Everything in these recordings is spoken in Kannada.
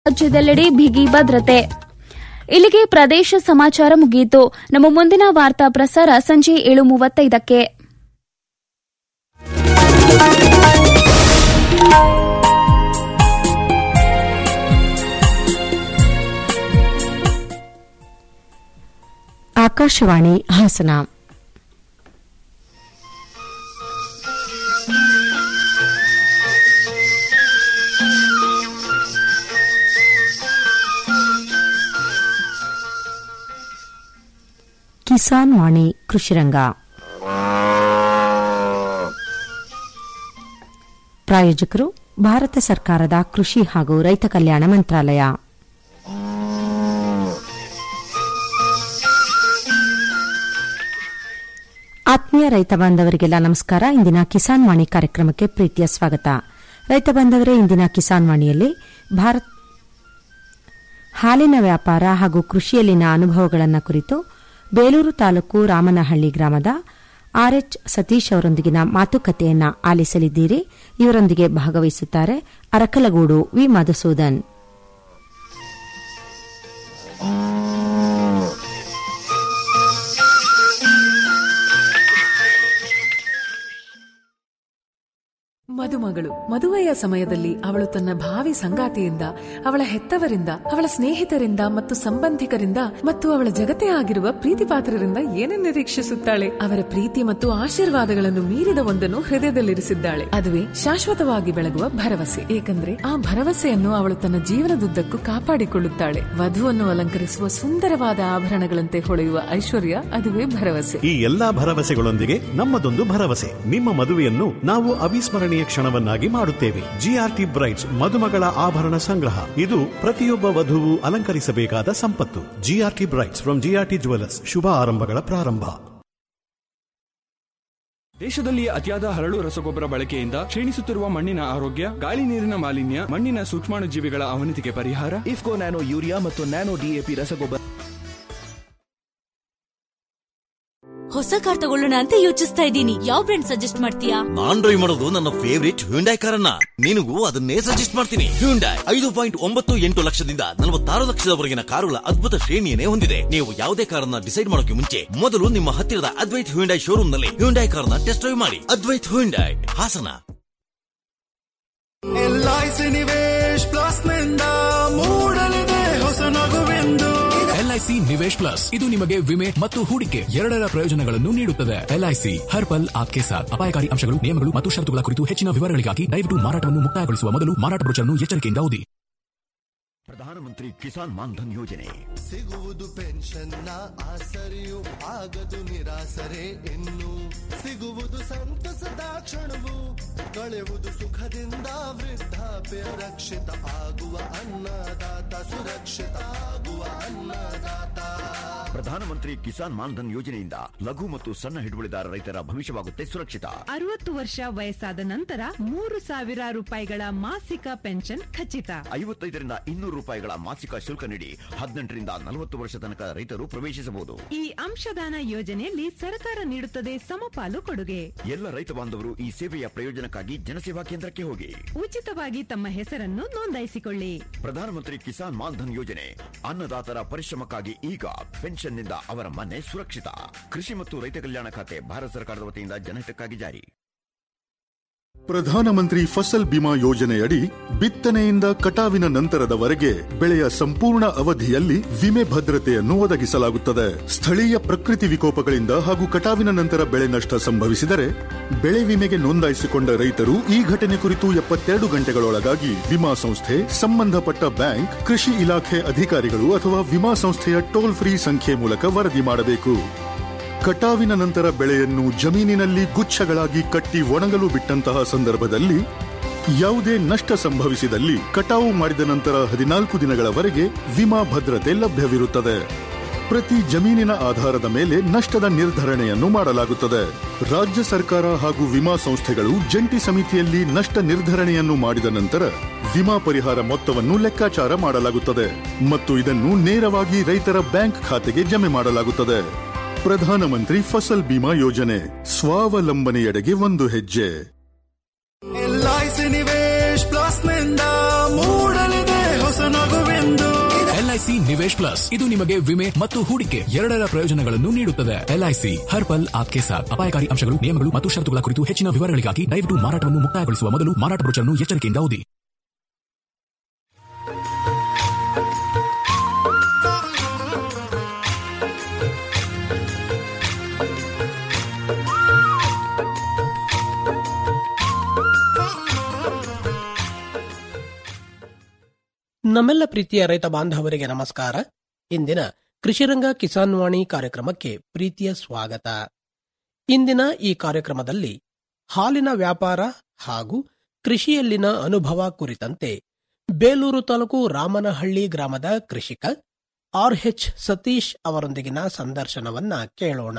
ರಾಜ್ಯದೆಲ್ಲೆಡೆ ಬಿಗಿ ಭದ್ರತೆ ಇಲ್ಲಿಗೆ ಪ್ರದೇಶ ಸಮಾಚಾರ ಮುಗಿಯಿತು ನಮ್ಮ ಮುಂದಿನ ವಾರ್ತಾ ಪ್ರಸಾರ ಸಂಜೆ ಏಳು ಮೂವತ್ತೈದಕ್ಕೆ ಆಕಾಶವಾಣಿ ಹಾಸನ ಕಿಸಾನ್ ವಾಣಿ ಕೃಷಿರಂಗ ಪ್ರಾಯೋಜಕರು ಭಾರತ ಸರ್ಕಾರದ ಕೃಷಿ ಹಾಗೂ ರೈತ ಕಲ್ಯಾಣ ಮಂತ್ರಾಲಯ ಆತ್ಮೀಯ ರೈತ ಬಾಂಧವರಿಗೆಲ್ಲ ನಮಸ್ಕಾರ ಇಂದಿನ ಕಿಸಾನ್ ವಾಣಿ ಕಾರ್ಯಕ್ರಮಕ್ಕೆ ಪ್ರೀತಿಯ ಸ್ವಾಗತ ರೈತ ಬಾಂಧವರೇ ಇಂದಿನ ಕಿಸಾನ್ ವಾಣಿಯಲ್ಲಿ ಭಾರತ್ ಹಾಲಿನ ವ್ಯಾಪಾರ ಹಾಗೂ ಕೃಷಿಯಲ್ಲಿನ ಅನುಭವಗಳನ್ನು ಕುರಿತು ಬೇಲೂರು ತಾಲೂಕು ರಾಮನಹಳ್ಳಿ ಗ್ರಾಮದ ಆರ್ಎಚ್ ಸತೀಶ್ ಅವರೊಂದಿಗಿನ ಮಾತುಕತೆಯನ್ನ ಆಲಿಸಲಿದ್ದೀರಿ ಇವರೊಂದಿಗೆ ಭಾಗವಹಿಸುತ್ತಾರೆ ಅರಕಲಗೂಡು ವಿ ಮಧುಸೂದನ್ ಮದುಮಗಳು ಮದುವೆಯ ಸಮಯದಲ್ಲಿ ಅವಳು ತನ್ನ ಭಾವಿ ಸಂಗಾತಿಯಿಂದ ಅವಳ ಹೆತ್ತವರಿಂದ ಅವಳ ಸ್ನೇಹಿತರಿಂದ ಮತ್ತು ಸಂಬಂಧಿಕರಿಂದ ಮತ್ತು ಅವಳ ಜಗತ್ತೇ ಆಗಿರುವ ಪ್ರೀತಿ ಪಾತ್ರರಿಂದ ಏನನ್ನು ನಿರೀಕ್ಷಿಸುತ್ತಾಳೆ ಅವರ ಪ್ರೀತಿ ಮತ್ತು ಆಶೀರ್ವಾದಗಳನ್ನು ಮೀರಿದ ಒಂದನ್ನು ಹೃದಯದಲ್ಲಿರಿಸಿದ್ದಾಳೆ ಅದುವೇ ಶಾಶ್ವತವಾಗಿ ಬೆಳಗುವ ಭರವಸೆ ಏಕೆಂದ್ರೆ ಆ ಭರವಸೆಯನ್ನು ಅವಳು ತನ್ನ ಜೀವನದುದ್ದಕ್ಕೂ ಕಾಪಾಡಿಕೊಳ್ಳುತ್ತಾಳೆ ವಧುವನ್ನು ಅಲಂಕರಿಸುವ ಸುಂದರವಾದ ಆಭರಣಗಳಂತೆ ಹೊಳೆಯುವ ಐಶ್ವರ್ಯ ಅದುವೇ ಭರವಸೆ ಈ ಎಲ್ಲಾ ಭರವಸೆಗಳೊಂದಿಗೆ ನಮ್ಮದೊಂದು ಭರವಸೆ ನಿಮ್ಮ ಮದುವೆಯನ್ನು ನಾವು ಅವಿಸ್ಮರಣೀಯ ಕ್ಷಣವನ್ನಾಗಿ ಮಾಡುತ್ತೇವೆ ಜಿಆರ್ಟಿ ಬ್ರೈಟ್ಸ್ ಮದುಮಗಳ ಆಭರಣ ಸಂಗ್ರಹ ಇದು ಪ್ರತಿಯೊಬ್ಬ ವಧುವು ಅಲಂಕರಿಸಬೇಕಾದ ಸಂಪತ್ತು GRT brights from GRT jewellers ಶುಭ ಆರಂಭಗಳ ಪ್ರಾರಂಭ ದೇಶದಲ್ಲಿ ಅತಿಯಾದ ಹರಳು ರಸಗೊಬ್ಬರ ಬಳಕೆಯಿಂದ ಕ್ಷೀಣಿಸುತ್ತಿರುವ ಮಣ್ಣಿನ ಆರೋಗ್ಯ ಗಾಳಿ ನೀರಿನ ಮಾಲಿನ್ಯ ಮಣ್ಣಿನ ಸೂಕ್ಷ್ಮಾಣುಜೀವಿಗಳ ಅವನತಿಗೆ ಪರಿಹಾರ ಇಫ್ಕೋ ನ್ಯಾನೋ ಯೂರಿಯಾ ಮತ್ತು ನ್ಯಾನೋ ಡಿಎಪಿ ರಸಗೊಬ್ಬರ ಹೊಸ ಕಾರ್ ತಗೊಳ್ಳೋಣ ಅಂತ ಯೋಚಿಸ್ತಾ ಇದ್ದೀನಿ ಯಾವ ಬ್ರ್ಯಾಂಡ್ ಸಜೆಸ್ಟ್ ಮಾಡ್ತೀಯಾ ನಾನ್ ಡ್ರೈವ್ ಮಾಡೋದು ನನ್ನ ಫೇವರಿಟ್ ಹ್ಯುಂಡೈ ಕಾರನ್ನ ನಿನಗೂ ಅದನ್ನೇ ಸಜೆಸ್ಟ್ ಮಾಡ್ತೀನಿ ಹ್ಯುಂಡೈ ಐದು ಪಾಯಿಂಟ್ ಒಂಬತ್ತು ಎಂಟು ಲಕ್ಷದಿಂದ ನಲವತ್ತಾರು ಲಕ್ಷದವರೆಗಿನ ಕಾರುಗಳ ಅದ್ಭುತ ಶ್ರೇಣಿಯನ್ನೇ ಹೊಂದಿದೆ ನೀವು ಯಾವುದೇ ಕಾರನ್ನ ಡಿಸೈಡ್ ಮಾಡೋಕೆ ಮುಂಚೆ ಮೊದಲು ನಿಮ್ಮ ಹತ್ತಿರದ ಅದ್ವೈತ್ ಹ್ಯುಂಡೈ ಶೋರೂಮ್ ನಲ್ಲಿ ಹ್ಯುಂಡೈ ಕಾರ್ನ ಟೆಸ್ಟ್ ಡ್ರೈವ್ ಮಾಡಿ Advaith Hyundai Hassan LIC Nivesh plus ನಿಂದ ಮೂಡಲಿದೆ ಹೊಸ ನಗುವೆಂದು ಎಲ್ಐಸಿ ನಿವೇಶ್ ಪ್ಲಸ್ ಇದು ನಿಮಗೆ ವಿಮೆ ಮತ್ತು ಹೂಡಿಕೆ ಎರಡರ ಪ್ರಯೋಜನಗಳನ್ನು ನೀಡುತ್ತದೆ ಎಲ್ಐಸಿ ಹರ್ ಪಲ್ ಆಪ್ಕೆ ಸಾಥ್ ಅಪಾಯಕಾರಿ ಅಂಶಗಳು ನಿಯಮಗಳು ಮತ್ತು ಷರತ್ತುಗಳ ಕುರಿತು ಹೆಚ್ಚಿನ ವಿವರಗಳಿಗಾಗಿ ದಯವಿಟ್ಟು ಮಾರಾಟವನ್ನು ಮುಕ್ತಾಯಗೊಳಿಸುವ ಮೊದಲು ಮಾರಾಟ ಬ್ರೋಚರ್ನ್ನು ಎಚ್ಚರಿಕೆಯಿಂದ ಓದಿ ಪ್ರಧಾನಮಂತ್ರಿ ಕಿಸಾನ್ ಮಾನ್ಧನ್ ಯೋಜನೆ ಸಿಗುವುದು ಪೆನ್ಷನ್ನ ಆಸರೆಯು ಆಗದು ನಿರಾಸರೆ ಇನ್ನು ಸಿಗುವುದು ಸಂತಸದ ಕ್ಷಣವು ಕಳೆಯುವುದು ಸುಖದಿಂದ ವೃದ್ಧಾಪ್ಯ ರಕ್ಷಿತ ಆಗುವ ಅನ್ನದಾತ ಸುರಕ್ಷಿತ ಆಗುವ ಅನ್ನದಾತ ಪ್ರಧಾನಮಂತ್ರಿ ಕಿಸಾನ್ ಮಾನ್ಧನ್ ಯೋಜನೆಯಿಂದ ಲಘು ಮತ್ತು ಸಣ್ಣ ಹಿಡುವಳಿದಾರ ರೈತರ ಭವಿಷ್ಯವಾಗುತ್ತೆ ಸುರಕ್ಷಿತ ಅರವತ್ತು ವರ್ಷ ವಯಸ್ಸಾದ ನಂತರ ಮೂರು ಸಾವಿರ ರೂಪಾಯಿಗಳ ಮಾಸಿಕ ಪೆನ್ಷನ್ ಖಚಿತ ಐವತ್ತೈದರಿಂದ ಇನ್ನೂರು ರೂಪಾಯಿಗಳ ಮಾಸಿಕ ಶುಲ್ಕ ನೀಡಿ ಹದಿನೆಂಟರಿಂದ ನಲವತ್ತು ವರ್ಷ ತನಕ ರೈತರು ಪ್ರವೇಶಿಸಬಹುದು ಈ ಅಂಶದಾನ ಯೋಜನೆಯಲ್ಲಿ ಸರ್ಕಾರ ನೀಡುತ್ತದೆ ಸಮಪಾಲು ಕೊಡುಗೆ ಎಲ್ಲ ರೈತ ಬಾಂಧವರು ಈ ಸೇವೆಯ ಪ್ರಯೋಜನಕ್ಕಾಗಿ ಜನಸೇವಾ ಕೇಂದ್ರಕ್ಕೆ ಹೋಗಿ ಉಚಿತವಾಗಿ ತಮ್ಮ ಹೆಸರನ್ನು ನೋಂದಾಯಿಸಿಕೊಳ್ಳಿ ಪ್ರಧಾನಮಂತ್ರಿ ಕಿಸಾನ್ ಮಾನ್ಧನ್ ಯೋಜನೆ ಅನ್ನದಾತರ ಪರಿಶ್ರಮಕ್ಕಾಗಿ ಈಗ ಪೆನ್ಷನ್ನಿಂದ ಅವರ ಮನೆ ಸುರಕ್ಷಿತ ಕೃಷಿ ಮತ್ತು ರೈತ ಕಲ್ಯಾಣ ಖಾತೆ ಭಾರತ ಸರ್ಕಾರದ ವತಿಯಿಂದ ಜನಹಿತಕ್ಕಾಗಿ ಜಾರಿ ಪ್ರಧಾನಮಂತ್ರಿ ಫಸಲ್ ಬಿಮಾ ಯೋಜನೆಯಡಿ ಬಿತ್ತನೆಯಿಂದ ಕಟಾವಿನ ನಂತರದವರೆಗೆ ಬೆಳೆಯ ಸಂಪೂರ್ಣ ಅವಧಿಯಲ್ಲಿ ವಿಮೆ ಭದ್ರತೆಯನ್ನು ಒದಗಿಸಲಾಗುತ್ತದೆ ಸ್ಥಳೀಯ ಪ್ರಕೃತಿ ವಿಕೋಪಗಳಿಂದ ಹಾಗೂ ಕಟಾವಿನ ನಂತರ ಬೆಳೆ ನಷ್ಟ ಸಂಭವಿಸಿದರೆ ಬೆಳೆ ವಿಮೆಗೆ ನೋಂದಾಯಿಸಿಕೊಂಡ ರೈತರು ಈ ಘಟನೆ ಕುರಿತು ಎಪ್ಪತ್ತೆರಡು ಗಂಟೆಗಳೊಳಗಾಗಿ ವಿಮಾ ಸಂಸ್ಥೆ ಸಂಬಂಧಪಟ್ಟ ಬ್ಯಾಂಕ್ ಕೃಷಿ ಇಲಾಖೆ ಅಧಿಕಾರಿಗಳು ಅಥವಾ ವಿಮಾ ಸಂಸ್ಥೆಯ ಟೋಲ್ ಫ್ರೀ ಸಂಖ್ಯೆ ಮೂಲಕ ವರದಿ ಮಾಡಬೇಕು ಕಟಾವಿನ ನಂತರ ಬೆಳೆಯನ್ನು ಜಮೀನಿನಲ್ಲಿ ಗುಚ್ಛಗಳಾಗಿ ಕಟ್ಟಿ ಒಣಗಲು ಬಿಟ್ಟಂತಹ ಸಂದರ್ಭದಲ್ಲಿ ಯಾವುದೇ ನಷ್ಟ ಸಂಭವಿಸಿದಲ್ಲಿ ಕಟಾವು ಮಾಡಿದ ನಂತರ ಹದಿನಾಲ್ಕು ದಿನಗಳವರೆಗೆ ವಿಮಾ ಭದ್ರತೆ ಲಭ್ಯವಿರುತ್ತದೆ ಪ್ರತಿ ಜಮೀನಿನ ಆಧಾರದ ಮೇಲೆ ನಷ್ಟದ ನಿರ್ಧರಣೆಯನ್ನು ಮಾಡಲಾಗುತ್ತದೆ ರಾಜ್ಯ ಸರ್ಕಾರ ಹಾಗೂ ವಿಮಾ ಸಂಸ್ಥೆಗಳು ಜಂಟಿ ಸಮಿತಿಯಲ್ಲಿ ನಷ್ಟ ನಿರ್ಧರಣೆಯನ್ನು ಮಾಡಿದ ನಂತರ ವಿಮಾ ಪರಿಹಾರ ಮೊತ್ತವನ್ನು ಲೆಕ್ಕಾಚಾರ ಮಾಡಲಾಗುತ್ತದೆ ಮತ್ತು ಇದನ್ನು ನೇರವಾಗಿ ರೈತರ ಬ್ಯಾಂಕ್ ಖಾತೆಗೆ ಜಮೆ ಮಾಡಲಾಗುತ್ತದೆ ಪ್ರಧಾನಮಂತ್ರಿ ಫಸಲ್ ಬಿಮಾ ಯೋಜನೆ ಸ್ವಾವಲಂಬನೆಯೆಡೆಗೆ ಒಂದು ಹೆಜ್ಜೆ ಎಲ್ಐಸಿ ನಿವೇಶ್ ಪ್ಲಸ್ ನಿಂದ ಮೂಡಲಿದೆ ಹೊಸ ನಗು ಎಲ್ಐಸಿ ನಿವೇಶ್ ಪ್ಲಸ್ ಇದು ನಿಮಗೆ ವಿಮೆ ಮತ್ತು ಹೂಡಿಕೆ ಎರಡರ ಪ್ರಯೋಜನಗಳನ್ನು ನೀಡುತ್ತದೆ ಎಲ್ಐಸಿ ಹರ್ ಪಲ್ ಆಪ್ಕೆ ಸಾಥ್ ಅಪಾಯಕಾರಿ ಅಂಶಗಳು ನಿಯಮಗಳು ಮತ್ತು ಷರತ್ತುಗಳ ಕುರಿತು ಹೆಚ್ಚಿನ ವಿವರಗಳಿಗಾಗಿ ದಯವಿಟ್ಟು ಮಾರಾಟವನ್ನು ಮುಕ್ತಾಯಗೊಳಿಸುವ ಮೊದಲು ಮಾರಾಟ ಬ್ರೋಚರ್ನ್ನು ಎಚ್ಚರಿಕೆಯಿಂದ ಓದಿ ನಮ್ಮೆಲ್ಲ ಪ್ರೀತಿಯ ರೈತ ಬಾಂಧವರಿಗೆ ನಮಸ್ಕಾರ ಇಂದಿನ ಕೃಷಿರಂಗ ಕಿಸಾನ್ ವಾಣಿ ಕಾರ್ಯಕ್ರಮಕ್ಕೆ ಪ್ರೀತಿಯ ಸ್ವಾಗತ ಇಂದಿನ ಈ ಕಾರ್ಯಕ್ರಮದಲ್ಲಿ ಹಾಲಿನ ವ್ಯಾಪಾರ ಹಾಗೂ ಕೃಷಿಯಲ್ಲಿನ ಅನುಭವ ಕುರಿತಂತೆ ಬೇಲೂರು ತಾಲೂಕು ರಾಮನಹಳ್ಳಿ ಗ್ರಾಮದ ಕೃಷಿಕ ಆರ್ ಎಚ್ ಸತೀಶ್ ಅವರೊಂದಿಗಿನ ಸಂದರ್ಶನವನ್ನ ಕೇಳೋಣ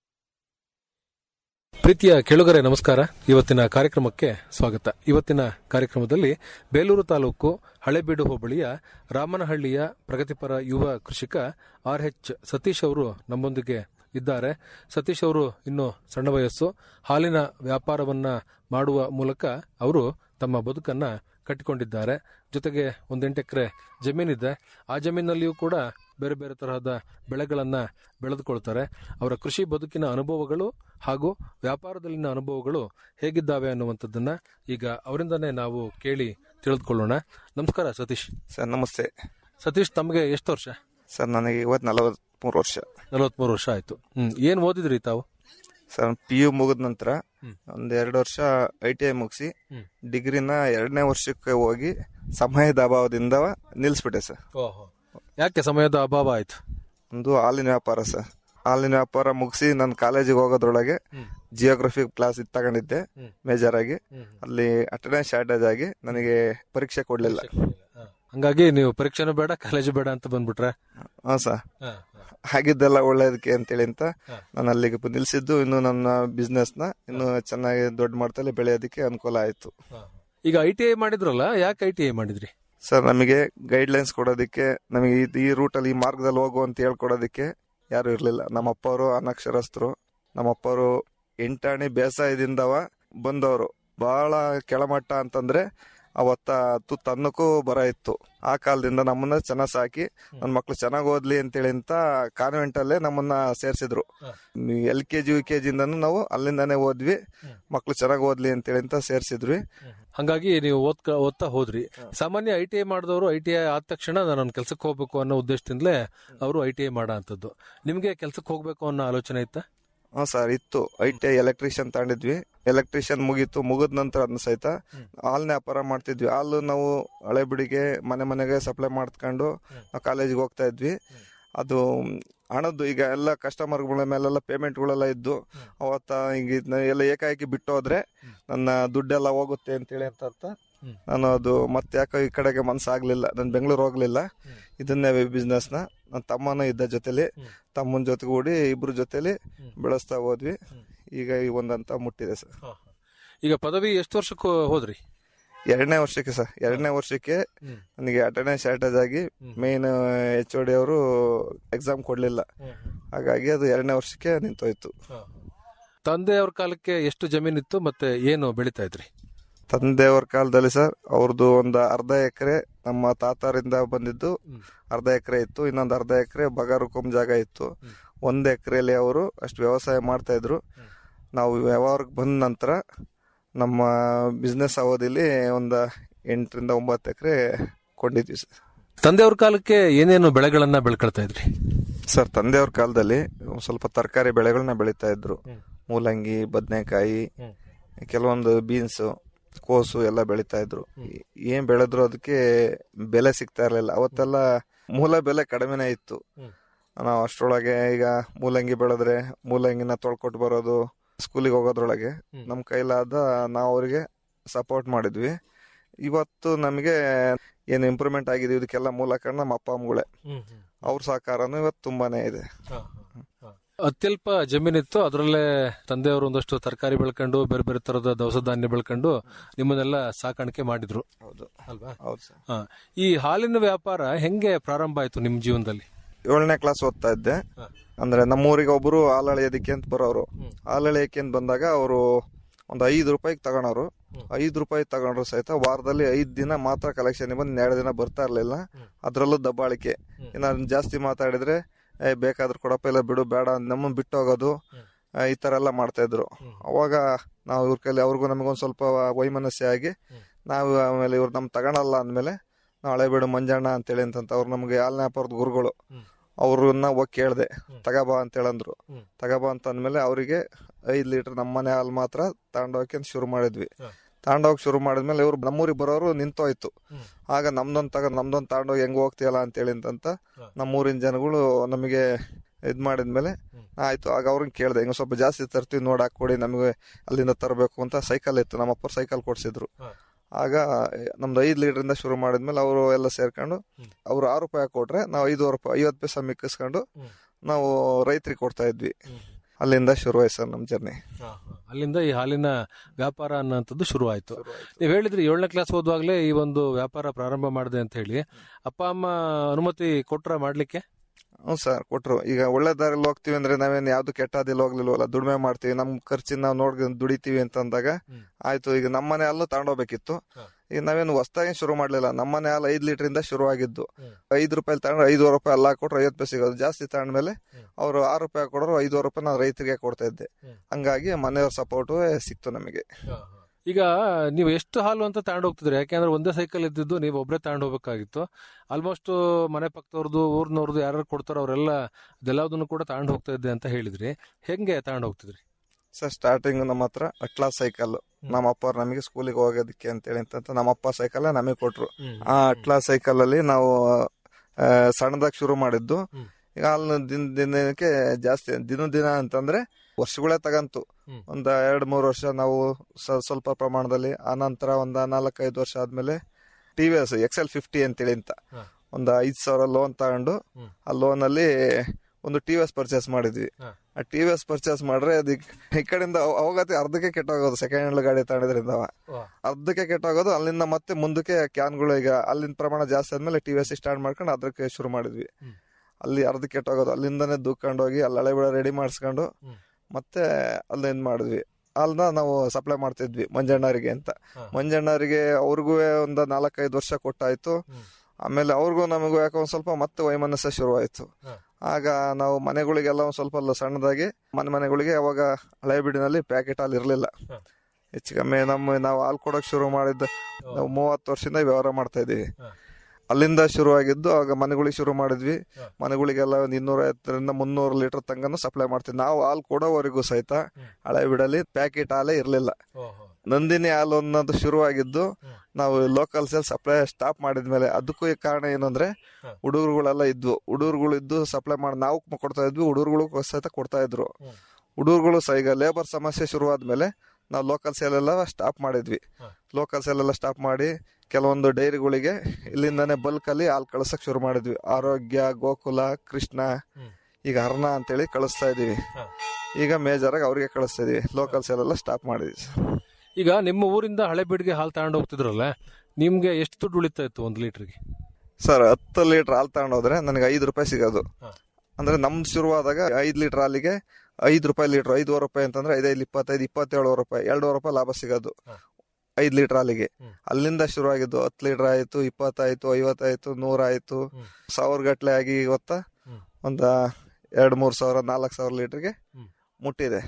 ಪ್ರೀತಿಯ ಕೆಳುಗರೆ ನಮಸ್ಕಾರ ಇವತ್ತಿನ ಕಾರ್ಯಕ್ರಮಕ್ಕೆ ಸ್ವಾಗತ ಇವತ್ತಿನ ಕಾರ್ಯಕ್ರಮದಲ್ಲಿ ಬೇಲೂರು ತಾಲೂಕು ಹಳೆಬೀಡು ಹೋಬಳಿಯ ರಾಮನಹಳ್ಳಿಯ ಪ್ರಗತಿಪರ ಯುವ ಕೃಷಿಕ ಆರ್ ಎಚ್ ಸತೀಶ್ ಅವರು ನಮ್ಮೊಂದಿಗೆ ಇದ್ದಾರೆ ಸತೀಶ್ ಅವರು ಇನ್ನು ಸಣ್ಣ ವಯಸ್ಸು ಹಾಲಿನ ವ್ಯಾಪಾರವನ್ನ ಮಾಡುವ ಮೂಲಕ ಅವರು ತಮ್ಮ ಬದುಕನ್ನ ಕಟ್ಟಿಕೊಂಡಿದ್ದಾರೆ ಜೊತೆಗೆ ಒಂದೆಂಟು ಎಕರೆ ಜಮೀನಿದೆ ಆ ಜಮೀನಲ್ಲಿಯೂ ಕೂಡ ಬೇರೆ ಬೇರೆ ತರಹದ ಬೆಳೆಗಳನ್ನ ಬೆಳೆದುಕೊಳ್ತಾರೆ ಅವರ ಕೃಷಿ ಬದುಕಿನ ಅನುಭವಗಳು ಹಾಗೂ ವ್ಯಾಪಾರದಲ್ಲಿನ ಅನುಭವಗಳು ಹೇಗಿದ್ದಾವೆ ಅನ್ನುವಂಥದ್ದನ್ನ ಈಗ ಅವರಿಂದನೇ ನಾವು ಕೇಳಿ ತಿಳಿದುಕೊಳ್ಳೋಣ ನಮಸ್ಕಾರ ಸತೀಶ್ ಸರ್ ನಮಸ್ತೆ ಸತೀಶ್ ತಮಗೆ ಎಷ್ಟು ವರ್ಷ ಸರ್ ನನಗೆ ಇವತ್ತು ನಲವತ್ಮೂರು ವರ್ಷ ನಲವತ್ಮೂರು ವರ್ಷ ಆಯ್ತು ಹ್ಮ್ ಏನ್ ಓದಿದ್ರಿ ತಾವು ಸರ್ ಪಿ ಯು ಮುಗಿದ ನಂತರ ಒಂದ್ ಎರಡು ವರ್ಷ ಐ ಟಿ ಐ ಮುಗಿಸಿ ಡಿಗ್ರಿನ ಎರಡನೇ ವರ್ಷಕ್ಕೆ ಹೋಗಿ ಸಮಯದ ಅಭಾವದಿಂದ ನಿಲ್ಲಿಸ್ಬಿಟ್ಟೆ ಸರ್ ಯಾಕೆ ಸಮಯದ ಅಭಾವ ಆಯ್ತು ಒಂದು ಹಾಲಿನ ವ್ಯಾಪಾರ ಸರ್ ಹಾಲಿನ ವ್ಯಾಪಾರ ಮುಗಿಸಿ ನಾನು ಕಾಲೇಜಿಗೆ ಹೋಗೋದ್ರೊಳಗೆ ಜಿಯೋಗ್ರಫಿ ಕ್ಲಾಸ್ ಇದ್ ತಗೊಂಡಿದ್ದೆ ಮೇಜರ್ ಆಗಿ ಅಲ್ಲಿ ಅಟೆಂಡೆನ್ಸ್ ಶಾರ್ಟೇಜ್ ಆಗಿ ನನಗೆ ಪರೀಕ್ಷೆ ಕೊಡ್ಲಿಲ್ಲ ಹಂಗಾಗಿ ನೀವು ಪರೀಕ್ಷೆನೂ ಬೇಡ ಕಾಲೇಜು ಬೇಡ ಅಂತ ಬಂದ್ಬಿಟ್ರೆ ಹಾ ಸರ್ ಆಗಿದ್ದೆಲ್ಲ ಒಳ್ಳೇದಕ್ಕೆ ಅಂತೇಳಿ ಅಂತ ನಾನು ಅಲ್ಲಿಗೆ ಬ- ನಿಲ್ಸಿದ್ದು ಇನ್ನು ನನ್ನ ಬಿಸ್ನೆಸ್ ನ ಇನ್ನು ಚೆನ್ನಾಗಿ ದೊಡ್ಡ ಮಟ್ಟದಲ್ಲಿ ಬೆಳೆಯೋದಕ್ಕೆ ಅನುಕೂಲ ಆಯ್ತು ಈಗ ಐ ಟಿ ಐ ಮಾಡಿದ್ರಲ್ಲ ಯಾಕೆ ಐ ಟಿ ಐ ಮಾಡಿದ್ರಿ ಸರ್ ನಮಗೆ ಗೈಡ್ ಲೈನ್ಸ್ ಕೊಡೋದಕ್ಕೆ ನಮಗೆ ಇದ್- ಈ ರೂಟಲ್ಲಿ ಈ ಮಾರ್ಗದಲ್ಲಿ ಹೋಗು ಅಂತ ಹೇಳ್ಕೊಡೋದಕ್ಕೆ ಯಾರು ಇರ್ಲಿಲ್ಲ ನಮ್ಮಪ್ಪವರು ಅನಕ್ಷರಸ್ಥರು ನಮ್ಮಪ್ಪವರು ಎಂಟಾಣಿ ಬೇಸಾಯದಿಂದವ ಬಂದವರು ಬಹಳ ಕೆಳಮಟ್ಟ ಅಂತಂದ್ರೆ ಅವತ್ತ ತುತ್ತು ಅನ್ನಕ್ಕೂ ಬರ ಇತ್ತು ಆ ಕಾಲದಿಂದ ನಮ್ಮನ್ನ ಚೆನ್ನಾಗ್ ಸಾಕಿ ನನ್ನ ಮಕ್ಳು ಚೆನ್ನಾಗ್ ಓದ್ಲಿ ಅಂತೇಳಿ ಅಂತ ಕಾನ್ವೆಂಟ್ ಅಲ್ಲೇ ನಮ್ಮನ್ನ ಸೇರ್ಸಿದ್ರು L K G U K ಜಿಂದನೂ ನಾವು ಅಲ್ಲಿಂದಾನೇ ಓದ್ವಿ ಮಕ್ಳು ಚೆನ್ನಾಗ್ ಓದ್ಲಿ ಅಂತೇಳಿ ಅಂತ ಸೇರ್ಸಿದ್ವಿ ಹಂಗಾಗಿ ನೀವು ಓದ್ಕ ಓದ್ತಾ ಹೋದ್ರಿ ಸಾಮಾನ್ಯ ಐ ಟಿ ಐ ಮಾಡಿದವರು ಐ ಟಿ ಐ ಆದ ತಕ್ಷಣ ನಾನು ಕೆಲ್ಸಕ್ಕೆ ಹೋಗ್ಬೇಕು ಅನ್ನೋ ಉದ್ದೇಶದಿಂದಲೇ ಅವರು ಐ ಟಿ ಐ ಮಾಡೋ ಅಂಥದ್ದು ನಿಮ್ಗೆ ಕೆಲ್ಸಕ್ಕೆ ಹೋಗ್ಬೇಕು ಅನ್ನೋ ಆಲೋಚನೆ ಇತ್ತಾ ಹಾ ಸರ್ ಇತ್ತು ಐ ಟಿ ಐ ಎಲೆಕ್ಟ್ರಿಷಿಯನ್ ತಗೊಂಡಿದ್ವಿ ಎಲೆಕ್ಟ್ರಿಷಿಯನ್ ಮುಗೀತು ಮುಗಿದ ನಂತರ ಅದನ್ನ ಸಹಿತ ಹಾಲ್ನ ವ್ಯಾಪಾರ ಮಾಡ್ತಿದ್ವಿ ಹಾಲು ನಾವು ಹಳೆ ಬಿಡಿಗೆ ಮನೆ ಮನೆಗೆ ಸಪ್ಲೈ ಮಾಡ್ಕೊಂಡು ನಾವು ಕಾಲೇಜಿಗೆ ಹೋಗ್ತಾ ಇದ್ವಿ ಅದು ಹಣದ್ದು ಈಗ ಎಲ್ಲ ಕಸ್ಟಮರ್ಗಳ ಮೇಲೆಲ್ಲ ಪೇಮೆಂಟ್ಗಳೆಲ್ಲ ಇದ್ದು ಅವತ್ತ ಹಿಂಗ ಇದ್ನ ಎಲ್ಲ ಏಕಾಏಕಿ ಬಿಟ್ಟು ಹೋದ್ರೆ ನನ್ನ ದುಡ್ಡೆಲ್ಲ ಹೋಗುತ್ತೆ ಅಂತೇಳಿ ಅಂತ ಅರ್ಥ ನಾನು ಅದು ಮತ್ತೆ ಯಾಕೋ ಈ ಕಡೆಗೆ ಮನ್ಸಾಗ್ಲಿಲ್ಲ ನಾನು ಬೆಂಗಳೂರು ಹೋಗ್ಲಿಲ್ಲ ಇದನ್ನೇ ಬಿಸ್ನೆಸ್ ನ ನನ್ನ ತಮ್ಮನೂ ಇದ್ದ ಜೊತೆಲಿ ತಮ್ಮನ ಜೊತೆಗೂಡಿ ಇಬ್ರು ಜೊತೆಲಿ ಬೆಳೆಸ್ತಾ ಹೋದ್ವಿ ಈಗ ಈ ಒಂದಂತ ಮುಟ್ಟಿದೆ ಸರ್ ಈಗ ಪದವಿ ಎಷ್ಟು ವರ್ಷಕ್ಕೂ ಹೋದ್ರಿ ಎರಡನೇ ವರ್ಷಕ್ಕೆ ಸರ್ ಎರಡನೇ ವರ್ಷಕ್ಕೆ ನನಗೆ ಅಟೆಂಡೆನ್ಸ್ ಶಾರ್ಟೇಜ್ ಆಗಿ ಮೇನ್ ಎಚ್ ಒ ಡಿ ಅವರು ಎಕ್ಸಾಮ್ ಕೊಡ್ಲಿಲ್ಲ ಹಾಗಾಗಿ ಅದು ಎರಡನೇ ವರ್ಷಕ್ಕೆ ನಿಂತೋಯ್ತು ತಂದೆಯವ್ರ ಕಾಲಕ್ಕೆ ಎಷ್ಟು ಜಮೀನಿತ್ತು ಮತ್ತೆ ಏನು ಬೆಳಿತಾ ಇದ್ರಿ ತಂದೆಯವ್ರ ಕಾಲದಲ್ಲಿ ಸರ್ ಅವ್ರದ್ದು ಒಂದು ಅರ್ಧ ಎಕರೆ ನಮ್ಮ ತಾತಾರಿಂದ ಬಂದಿದ್ದು ಅರ್ಧ ಎಕರೆ ಇತ್ತು ಇನ್ನೊಂದು ಅರ್ಧ ಎಕರೆ ಬಗಾರುಕೊಮ್ ಜಾಗ ಇತ್ತು ಒಂದ್ ಎಕರೆಯಲ್ಲಿ ಅವರು ಅಷ್ಟು ವ್ಯವಸಾಯ ಮಾಡ್ತಾ ಇದ್ರು ನಾವು ವ್ಯವಹಾರಕ್ಕೆ ಬಂದ ನಂತರ ನಮ್ಮ ಬಿಸ್ನೆಸ್ ಅವಧಿಲಿ ಒಂದು ಎಂಟರಿಂದ ಒಂಬತ್ತು ಎಕರೆ ಕೊಂಡಿದ್ವಿ ಸರ್ ತಂದೆಯವ್ರ ಕಾಲಕ್ಕೆ ಏನೇನು ಬೆಳೆಗಳನ್ನ ಬೆಳ್ಕೊಳ್ತಾ ಇದ್ರಿ ಸರ್ ತಂದೆಯವ್ರ ಕಾಲದಲ್ಲಿ ಒಂದ್ ಸ್ವಲ್ಪ ತರಕಾರಿ ಬೆಳೆಗಳನ್ನ ಬೆಳೀತಾ ಇದ್ರು ಮೂಲಂಗಿ ಬದನೆಕಾಯಿ ಕೆಲವೊಂದು ಬೀನ್ಸ್ ಕೋಸು ಎಲ್ಲ ಬೆಳೀತಾ ಇದ್ರು ಏನ್ ಬೆಳೆದ್ರು ಅದಕ್ಕೆ ಬೆಲೆ ಸಿಗ್ತಾ ಇರ್ಲಿಲ್ಲ ಅವತ್ತೆಲ್ಲ ಮೂಲ ಬೆಲೆ ಕಡಿಮೆನೇ ಇತ್ತು ನಾವು ಅಷ್ಟ್ರೊಳಗೆ ಈಗ ಮೂಲಂಗಿ ಬೆಳೆದ್ರೆ ಮೂಲಂಗಿನ ತೊಳ್ಕೊಟ್ಟು ಬರೋದು ಸ್ಕೂಲಿಗೆ ಹೋಗೋದ್ರೊಳಗೆ ನಮ್ ಕೈಲಾದ ನಾವು ಅವ್ರಿಗೆ ಸಪೋರ್ಟ್ ಮಾಡಿದ್ವಿ ಇವತ್ತು ನಮಗೆ ಏನು ಇಂಪ್ರೂವ್ಮೆಂಟ್ ಆಗಿದೆ ಇದಕ್ಕೆಲ್ಲ ಮೂಲ ಕಾರಣ ನಮ್ಮ ಅಪ್ಪ ಅಮ್ಮಗಳೇ ಅವ್ರ ಸಹಕಾರನೂ ಇವತ್ತು ತುಂಬಾನೇ ಇದೆ ಅತ್ಯಲ್ಪ ಜಮೀನಿತ್ತು ಅದರಲ್ಲೇ ತಂದೆಯವರು ಒಂದಷ್ಟು ತರಕಾರಿ ಬೆಳ್ಕೊಂಡು ಬೇರೆ ಬೇರೆ ತರದ ದವಸ ಧಾನ್ಯ ಬೆಳ್ಕೊಂಡು ನಿಮ್ಮನ್ನೆಲ್ಲ ಸಾಕಾಣಿಕೆ ಮಾಡಿದ್ರು ಹೌದು ಅಲ್ವಾ ಹೌದು ಸರ್ ಹಾ. ಈ ಹಾಲಿನ ವ್ಯಾಪಾರ ಹೆಂಗೆ ಪ್ರಾರಂಭ ಆಯ್ತು ನಿಮ್ ಜೀವನದಲ್ಲಿ ಏಳನೇ ಕ್ಲಾಸ್ ಓದ್ತಾ ಇದ್ದೆ ಅಂದ್ರೆ ನಮ್ಮೂರಿಗೆ ಒಬ್ರು ಹಾಲಳಿಯೋದಕ್ಕೆ ಅಂತ ಬರೋರು ಹಾಲಳಿಯಕ್ಕೆ ಅಂತ ಬಂದಾಗ ಅವರು ಒಂದು ಐದು ರೂಪಾಯಿಗೆ ತಗೊಳೋರು ಐದು ರೂಪಾಯಿ ತಗೊಂಡ್ರು ಸಹಿತ ವಾರದಲ್ಲಿ ಐದ್ ದಿನ ಮಾತ್ರ ಕಲೆಕ್ಷನ್ ಬಂದು ಎರಡು ದಿನ ಬರ್ತಾ ಇರ್ಲಿಲ್ಲ ಅದ್ರಲ್ಲೂ ದಬ್ಬಾಳಿಕೆ ಇನ್ನು ಜಾಸ್ತಿ ಮಾತಾಡಿದ್ರೆ ಏ ಬೇಕಾದ್ರೆ ಕೊಡಪ್ಪ ಇಲ್ಲ ಬಿಡು ಬೇಡ ನಮ್ಮನ್ನ ಬಿಟ್ಟು ಹೋಗೋದು ಆ, ಈ ತರ ಎಲ್ಲ ಮಾಡ್ತಾ ಇದ್ರು ಅವಾಗ ನಾವು ಇವ್ರ ಕೈಲಿ ಅವ್ರಿಗೂ ನಮಗೊಂದು ಸ್ವಲ್ಪ ವೈಮನಸ್ಸೆ ಆಗಿ ನಾವು ಆಮೇಲೆ ಇವ್ರು ನಮ್ ತಗೊಳಲ್ಲ ಅಂದ್ಮೇಲೆ ನಾವು ಹಳೆಬೀಡು ಮಂಜಣ್ಣ ಅಂತೇಳಿ ಅಂತ ಅವ್ರು ನಮ್ಗೆ ಹಾಲ್ನ ವ್ಯಾಪಾರದ ಗುರುಗಳು ಅವ್ರನ್ನ ಹೋಗಿ ಕೇಳ್ದೆ ತಗಬಾ ಅಂತ ಹೇಳಂದ್ರು ತಗಬಾ ಅಂತ ಅಂದ್ಮೇಲೆ ಅವರಿಗೆ ಐದ್ ಲೀಟರ್ ನಮ್ಮನೆ ಹಾಲು ಮಾತ್ರ ತಗೊಂಡೋಗಕ್ಕೆ ಅಂತ ಶುರು ಮಾಡಿದ್ವಿ ತಗೊಂಡೋಗಿ ಶುರು ಮಾಡಿದ್ಮೇಲೆ ಇವ್ರು ನಮ್ಮೂರಿಗೆ ಬರೋರು ನಿಂತೋಯ್ತು ಆಗ ನಮ್ದೊಂದ್ ತಗ ನಮ್ದೊಂದ್ ತಗೊಂಡೋಗಿ ಹೆಂಗ್ ಹೋಗ್ತೀಯಲ್ಲ ಅಂತೇಳಿ ಅಂತ ನಮ್ಮೂರಿನ ಜನಗಳು ನಮಗೆ ಇದ್ ಮಾಡಿದ್ಮೇಲೆ ಆಯ್ತು ಆಗ ಅವ್ರನ್ನ ಕೇಳ್ದೆ ಹಿಂಗ ಸ್ವಲ್ಪ ಜಾಸ್ತಿ ತರ್ತೀವಿ ನೋಡಾಕ್ ಕೊಡಿ ನಮಗೆ ಅಲ್ಲಿಂದ ತರಬೇಕು ಅಂತ ಸೈಕಲ್ ಇತ್ತು ನಮ್ಮ ಅಪ್ಪರ್ ಸೈಕಲ್ ಕೊಡ್ಸಿದ್ರು ಆಗ ನಮ್ದು ಐದ್ ಲೀಟರ್ ಇಂದ ಶುರು ಮಾಡಿದ್ಮೇಲೆ ಅವರು ಎಲ್ಲ ಸೇರ್ಕೊಂಡು ಅವ್ರು ಆರು ರೂಪಾಯಿ ಕೊಟ್ರೆ ನಾವು ಐದು ರೂಪಾಯಿ ಐವತ್ತು ಪೈಸೆ ಮಿಕ್ಕಿಸ್ಕೊಂಡು ನಾವು ರೈತರಿಗೆ ಕೊಡ್ತಾ ಇದ್ವಿ ಅಲ್ಲಿಂದ ಶುರುವಾಯ್ತು ಸರ್ ನಮ್ ಜರ್ನಿ ಅಲ್ಲಿಂದ ಈ ಹಾಲಿನ ವ್ಯಾಪಾರ ಅನ್ನೋಂಥದ್ದು ಶುರುವಾಯಿತು ನೀವು ಹೇಳಿದ್ರಿ ಏಳನೇ ಕ್ಲಾಸ್ ಓದುವಾಗಲೇ ಈ ಒಂದು ವ್ಯಾಪಾರ ಪ್ರಾರಂಭ ಮಾಡಿದೆ ಅಂತ ಹೇಳಿ ಅಪ್ಪ ಅಮ್ಮ ಅನುಮತಿ ಕೊಟ್ರ ಮಾಡ್ಲಿಕ್ಕೆ ಹ್ಞೂ ಸರ್ ಕೊಟ್ರು ಈಗ ಒಳ್ಳೆ ದಾರಿಲಿ ಹೋಗ್ತೀವಿ ಅಂದ್ರೆ ನಾವೇನ್ ಯಾವ್ದು ಕೆಟ್ಟದಿಲ್ಲ ಹೋಗ್ಲಿಲ್ವಲ್ಲ ದುಡಿಮೆ ಮಾಡ್ತೀವಿ ನಮ್ ಖರ್ಚಿನ ನಾವು ನೋಡ್ ದುಡಿತೀವಿ ಅಂತ ಅಂದಾಗ ಆಯ್ತು ಈಗ ನಮ್ಮನೆ ಹಾಲು ತಗೊಂಡೋಗ್ಬೇಕಿತ್ತು ಈಗ ನಾವೇನು ಹೊಸ್ದಾಗಿ ಶುರು ಮಾಡ್ಲಿಲ್ಲ ನಮ್ಮನೆ ಹಾಲು ಐದ್ ಲೀಟರ್ ಇಂದ ಶುರು ಆಗಿದ್ದು ಐದ್ ರೂಪಾಯಿ ತಗೊಂಡ್ರೆ ಐದುವರೆ ರೂಪಾಯಿ ಅಲ್ಲ ಕೊಟ್ರೆ ಐವತ್ತು ಪೈಸೆ ಸಿಗೋದು ಜಾಸ್ತಿ ತಗೊಂಡ್ಮೇಲೆ ಅವ್ರು ಆರು ರೂಪಾಯಿ ಕೊಡೋರು ಐದುವರೆ ರೂಪಾಯಿ ನಾವು ರೈತರಿಗೆ ಕೊಡ್ತಾ ಇದ್ದೆ ಹಂಗಾಗಿ ಮನೆಯವ್ರ ಸಪೋರ್ಟ್ ಸಿಕ್ತು ನಮಗೆ ಈಗ ನೀವು ಎಷ್ಟು ಹಾಲು ಅಂತ ತಗೊಂಡು ಹೋಗ್ತಿದ್ರಿ ಯಾಕೆಂದ್ರೆ ಒಂದೇ ಸೈಕಲ್ ಇದ್ದಿದ್ದು ನೀವು ಒಬ್ಬರೇ ತಗೊಂಡು ಹೋಗ್ಬೇಕಾಗಿತ್ತು ಆಲ್ಮೋಸ್ಟ್ ಮನೆ ಪಕ್ಕದವ್ರದ್ದು ಊರ್ನವ್ರದ್ದು ಯಾರು ಕೊಡ್ತಾರೋ ಅವರೆಲ್ಲ ಅದೆಲ್ಲದನ್ನು ಕೂಡ ತಗೊಂಡು ಹೋಗ್ತಾ ಇದ್ದೆ ಅಂತ ಹೇಳಿದ್ರಿ ಹೆಂಗೆ ತಗೊಂಡು ಹೋಗ್ತಿದ್ರಿ ಸರ್ ಸ್ಟಾರ್ಟಿಂಗ್ ನಮ್ಮ ಹತ್ರ ಅಟ್ಲಾ ಸೈಕಲ್ ನಮ್ಮ ಅಪ್ಪ ನಮಗೆ ಸ್ಕೂಲಿಗೆ ಹೋಗೋದಕ್ಕೆ ಅಂತೇಳಿ ಅಂತ ನಮ್ಮ ಅಪ್ಪ ಸೈಕಲ್ ನಮಗೆ ಕೊಟ್ರು ಆ ಅಟ್ಲಾ ಸೈಕಲ್ ಅಲ್ಲಿ ನಾವು ಸಣ್ಣದಾಗಿ ಶುರು ಮಾಡಿದ್ದು ಈಗ ಅಲ್ಲಿ ದಿನ ದಿನಕ್ಕೆ ಜಾಸ್ತಿ ದಿನ ದಿನ ಅಂತಂದ್ರೆ ವರ್ಷಗಳೇ ತಗಂತು ಒಂದ್ ಎರಡ್ ಮೂರ್ ವರ್ಷ ನಾವು ಸ- ಸ್ವಲ್ಪ ಪ್ರಮಾಣದಲ್ಲಿ ಆ ನಂತರ ಒಂದ್ ನಾಲ್ಕೈದು ವರ್ಷ ಆದ್ಮೇಲೆ T V S XL fifty ಅಂತೇಳಿ ಅಂತ ಒಂದ್ ಐದ್ ಸಾವಿರ ಲೋನ್ ತಗೊಂಡು ಆ ಲೋನ್ ಅಲ್ಲಿ ಒಂದು ಟಿ ವಿ ಎಸ್ ಪರ್ಚೇಸ್ ಮಾಡಿದ್ವಿ ಆ ಟಿ ವಿ ಎಸ್ ಪರ್ಚೇಸ್ ಮಾಡ್ರೆ ಅದಕ್ಕೆ ಈ ಕಡೆಯಿಂದ ಅವ- ಅವಾಗತ್ತೆ ಅರ್ಧಕ್ಕೆ ಕೆಟ್ಟೋಗೋದು ಸೆಕೆಂಡ್ ಹ್ಯಾಂಡ್ ಗಾಡಿ ತಗೊಂಡಿದ್ರಿಂದ ಅವ. ಅರ್ಧಕ್ಕೆ ಕೆಟ್ಟೋಗೋದು ಅಲ್ಲಿಂದ ಮತ್ತೆ ಮುಂದಕ್ಕೆ ಕ್ಯಾನ್ಗಳು ಈಗ ಅಲ್ಲಿನ ಪ್ರಮಾಣ ಜಾಸ್ತಿ ಆದ್ಮೇಲೆ ಟಿ ವಿ ಎಸ್ ಸ್ಟಾರ್ಟ್ ಮಾಡ್ಕೊಂಡು ಅದಕ್ಕೆ ಶುರು ಮಾಡಿದ್ವಿ ಅಲ್ಲಿ ಅರ್ಧ ಕೆಟ್ಟೋಗೋದು ಅಲ್ಲಿಂದಾನೆ ದೂಕೊಂಡು ಹೋಗಿ ಅಲ್ಲಿ ಹಳೆ ಬಿಡ ರೆಡಿ ಮಾಡಿಸ್ಕೊಂಡು ಮತ್ತೆ ಅಲ್ಲಿ ಏನ್ ಮಾಡಿದ್ವಿ ಅಲ್ನ ನಾವು ಸಪ್ಲೈ ಮಾಡ್ತಿದ್ವಿ ಮಂಜಣ್ಣವರಿಗೆ ಅಂತ ಮಂಜಣ್ಣವರಿಗೆ ಅವ್ರಿಗೂ ಒಂದ್ ನಾಲ್ಕೈದು ವರ್ಷ ಕೊಟ್ಟಾಯ್ತು ಆಮೇಲೆ ಅವ್ರಿಗೂ ನಮಗೂ ಯಾಕೋ ಒಂದ್ ಸ್ವಲ್ಪ ಮತ್ತೆ ವೈಮನಸ್ಸ ಶುರುವಾಯ್ತು ಆಗ ನಾವು ಮನೆಗಳಿಗೆಲ್ಲ ಒಂದ್ ಸ್ವಲ್ಪ ಅಲ್ಲ ಸಣ್ಣದಾಗಿ ಮನೆ ಮನೆಗಳಿಗೆ ಅವಾಗ ಹಳೆ ಬಿಡಿನಲ್ಲಿ ಪ್ಯಾಕೆಟ್ ಹಾಲು ಇರ್ಲಿಲ್ಲ ಹೆಚ್ಚು ಕಮ್ಮಿ ನಮ್ಮ ನಾವು ಹಾಲು ಕೊಡಕ್ ಶುರು ಮಾಡಿದ್ದ ನಾವು ಮೂವತ್ತು ವರ್ಷದಿಂದ ವ್ಯವಹಾರ ಮಾಡ್ತಾ ಇದೀವಿ ಅಲ್ಲಿಂದ ಶುರುವಾಗಿದ್ದು ಆಗ ಮನೆಗಳಿಗೆ ಶುರು ಮಾಡಿದ್ವಿ ಮನೆಗಳಿಗೆಲ್ಲ ಒಂದು ಇನ್ನೂರ ಐವತ್ತರಿಂದ ಮುನ್ನೂರು ಲೀಟರ್ ತನಕನು ಸಪ್ಲೈ ಮಾಡ್ತೀವಿ ನಾವು ಹಾಲು ಕೊಡೋವರೆಗೂ ಸಹಿತ ಹಳೆ ಬಿಡಲಿ ಪ್ಯಾಕೆಟ್ ಹಾಲೇ ಇರ್ಲಿಲ್ಲ ನಂದಿನಿ ಹಾಲು ಅನ್ನೋದು ಶುರುವಾಗಿದ್ದು ನಾವು ಲೋಕಲ್ ಸೇಲ್ ಸಪ್ಲೈ ಸ್ಟಾಪ್ ಮಾಡಿದ್ಮೇಲೆ ಅದಕ್ಕೂ ಈ ಕಾರಣ ಏನಂದ್ರೆ ಹುಡುಗರುಗಳೆಲ್ಲ ಇದ್ವು ಹುಡುಗರುಗಳು ಇದ್ದು ಸಪ್ಲೈ ಮಾಡಿ ನಾವು ಕೊಡ್ತಾ ಇದ್ವಿ ಹುಡುಗರುಗಳು ಸಹಿತ ಕೊಡ್ತಾ ಇದ್ರು ಹುಡುಗರುಗಳು ಸಹ ಈಗ ಲೇಬರ್ ಸಮಸ್ಯೆ ಶುರುವಾದ್ಮೇಲೆ ನಾವು ಲೋಕಲ್ ಸೇಲ್ ಎಲ್ಲ ಸ್ಟಾಪ್ ಮಾಡಿದ್ವಿ ಲೋಕಲ್ ಸೇಲ್ ಎಲ್ಲ ಸ್ಟಾಪ್ ಮಾಡಿ ಕೆಲವೊಂದು ಡೈರಿಗಳಿಗೆ ಇಲ್ಲಿಂದಾನೆ ಬಲ್ಕ್ ಅಲ್ಲಿ ಹಾಲು ಕಳ್ಸಕ್ ಶುರು ಮಾಡಿದ್ವಿ ಆರೋಗ್ಯ ಗೋಕುಲ ಕೃಷ್ಣ ಈಗ ಹರ್ಣ ಅಂತೇಳಿ ಕಳಿಸ್ತಾ ಇದೀವಿ ಈಗ ಮೇಜರ್ ಆಗಿ ಅವ್ರಿಗೆ ಕಳಿಸ್ತಾ ಇದೀವಿ ಲೋಕಲ್ ಸೇಲ್ ಎಲ್ಲ ಸ್ಟಾಪ್ ಮಾಡಿದ್ವಿ ಈಗ ನಿಮ್ಮ ಊರಿಂದ ಹಳೆ ಬೀಡಿಗೆ ಹಾಲು ತಗೊಂಡು ಹೋಗ್ತಿದ್ರಲ್ಲ ನಿಮ್ಗೆ ಎಷ್ಟು ದುಡ್ಡು ಉಳಿತಾ ಇತ್ತು ಒಂದು ಲೀಟರ್ಗೆ ಸರ್ ಹತ್ತು ಲೀಟರ್ ಹಾಲು ತಗೊಂಡೋದ್ರೆ ನನಗೆ ಐದು ರೂಪಾಯಿ ಸಿಗೋದು ಅಂದ್ರೆ ನಮ್ದು ಶುರುವಾದಾಗ ಐದು ಲೀಟರ್ ಹಾಲಿಗೆ ಐದು ರೂಪಾಯಿ ಲೀಟರ್ ಐದುವರೆ ರೂಪಾಯಿ ಅಂತಂದ್ರೆ ಐದೈದು ಇಪ್ಪತ್ತೈದು ಇಪ್ಪತ್ತೇಳು ರೂಪಾಯಿ ಎರಡೂವರೆ ರೂಪಾಯಿ ಲಾಭ ಸಿಗೋದು ಐದು ಲೀಟರ್ ಹಾಲಿಗೆ ಅಲ್ಲಿಂದ ಶುರು ಆಗಿದ್ದು ಹತ್ತು ಲೀಟರ್ ಆಯ್ತು ಇಪ್ಪತ್ತಾಯ್ತು ಐವತ್ತಾಯ್ತು ನೂರ ಆಯ್ತು ಸಾವಿರ ಗಟ್ಲೆ ಆಗಿ ಇವತ್ತ ಒಂದ ಎರಡ್ ಮೂರ್ ಸಾವಿರ ನಾಲ್ಕು ಸಾವಿರ ಲೀಟರ್ಗೆ ಮುಟ್ಟಿದೆ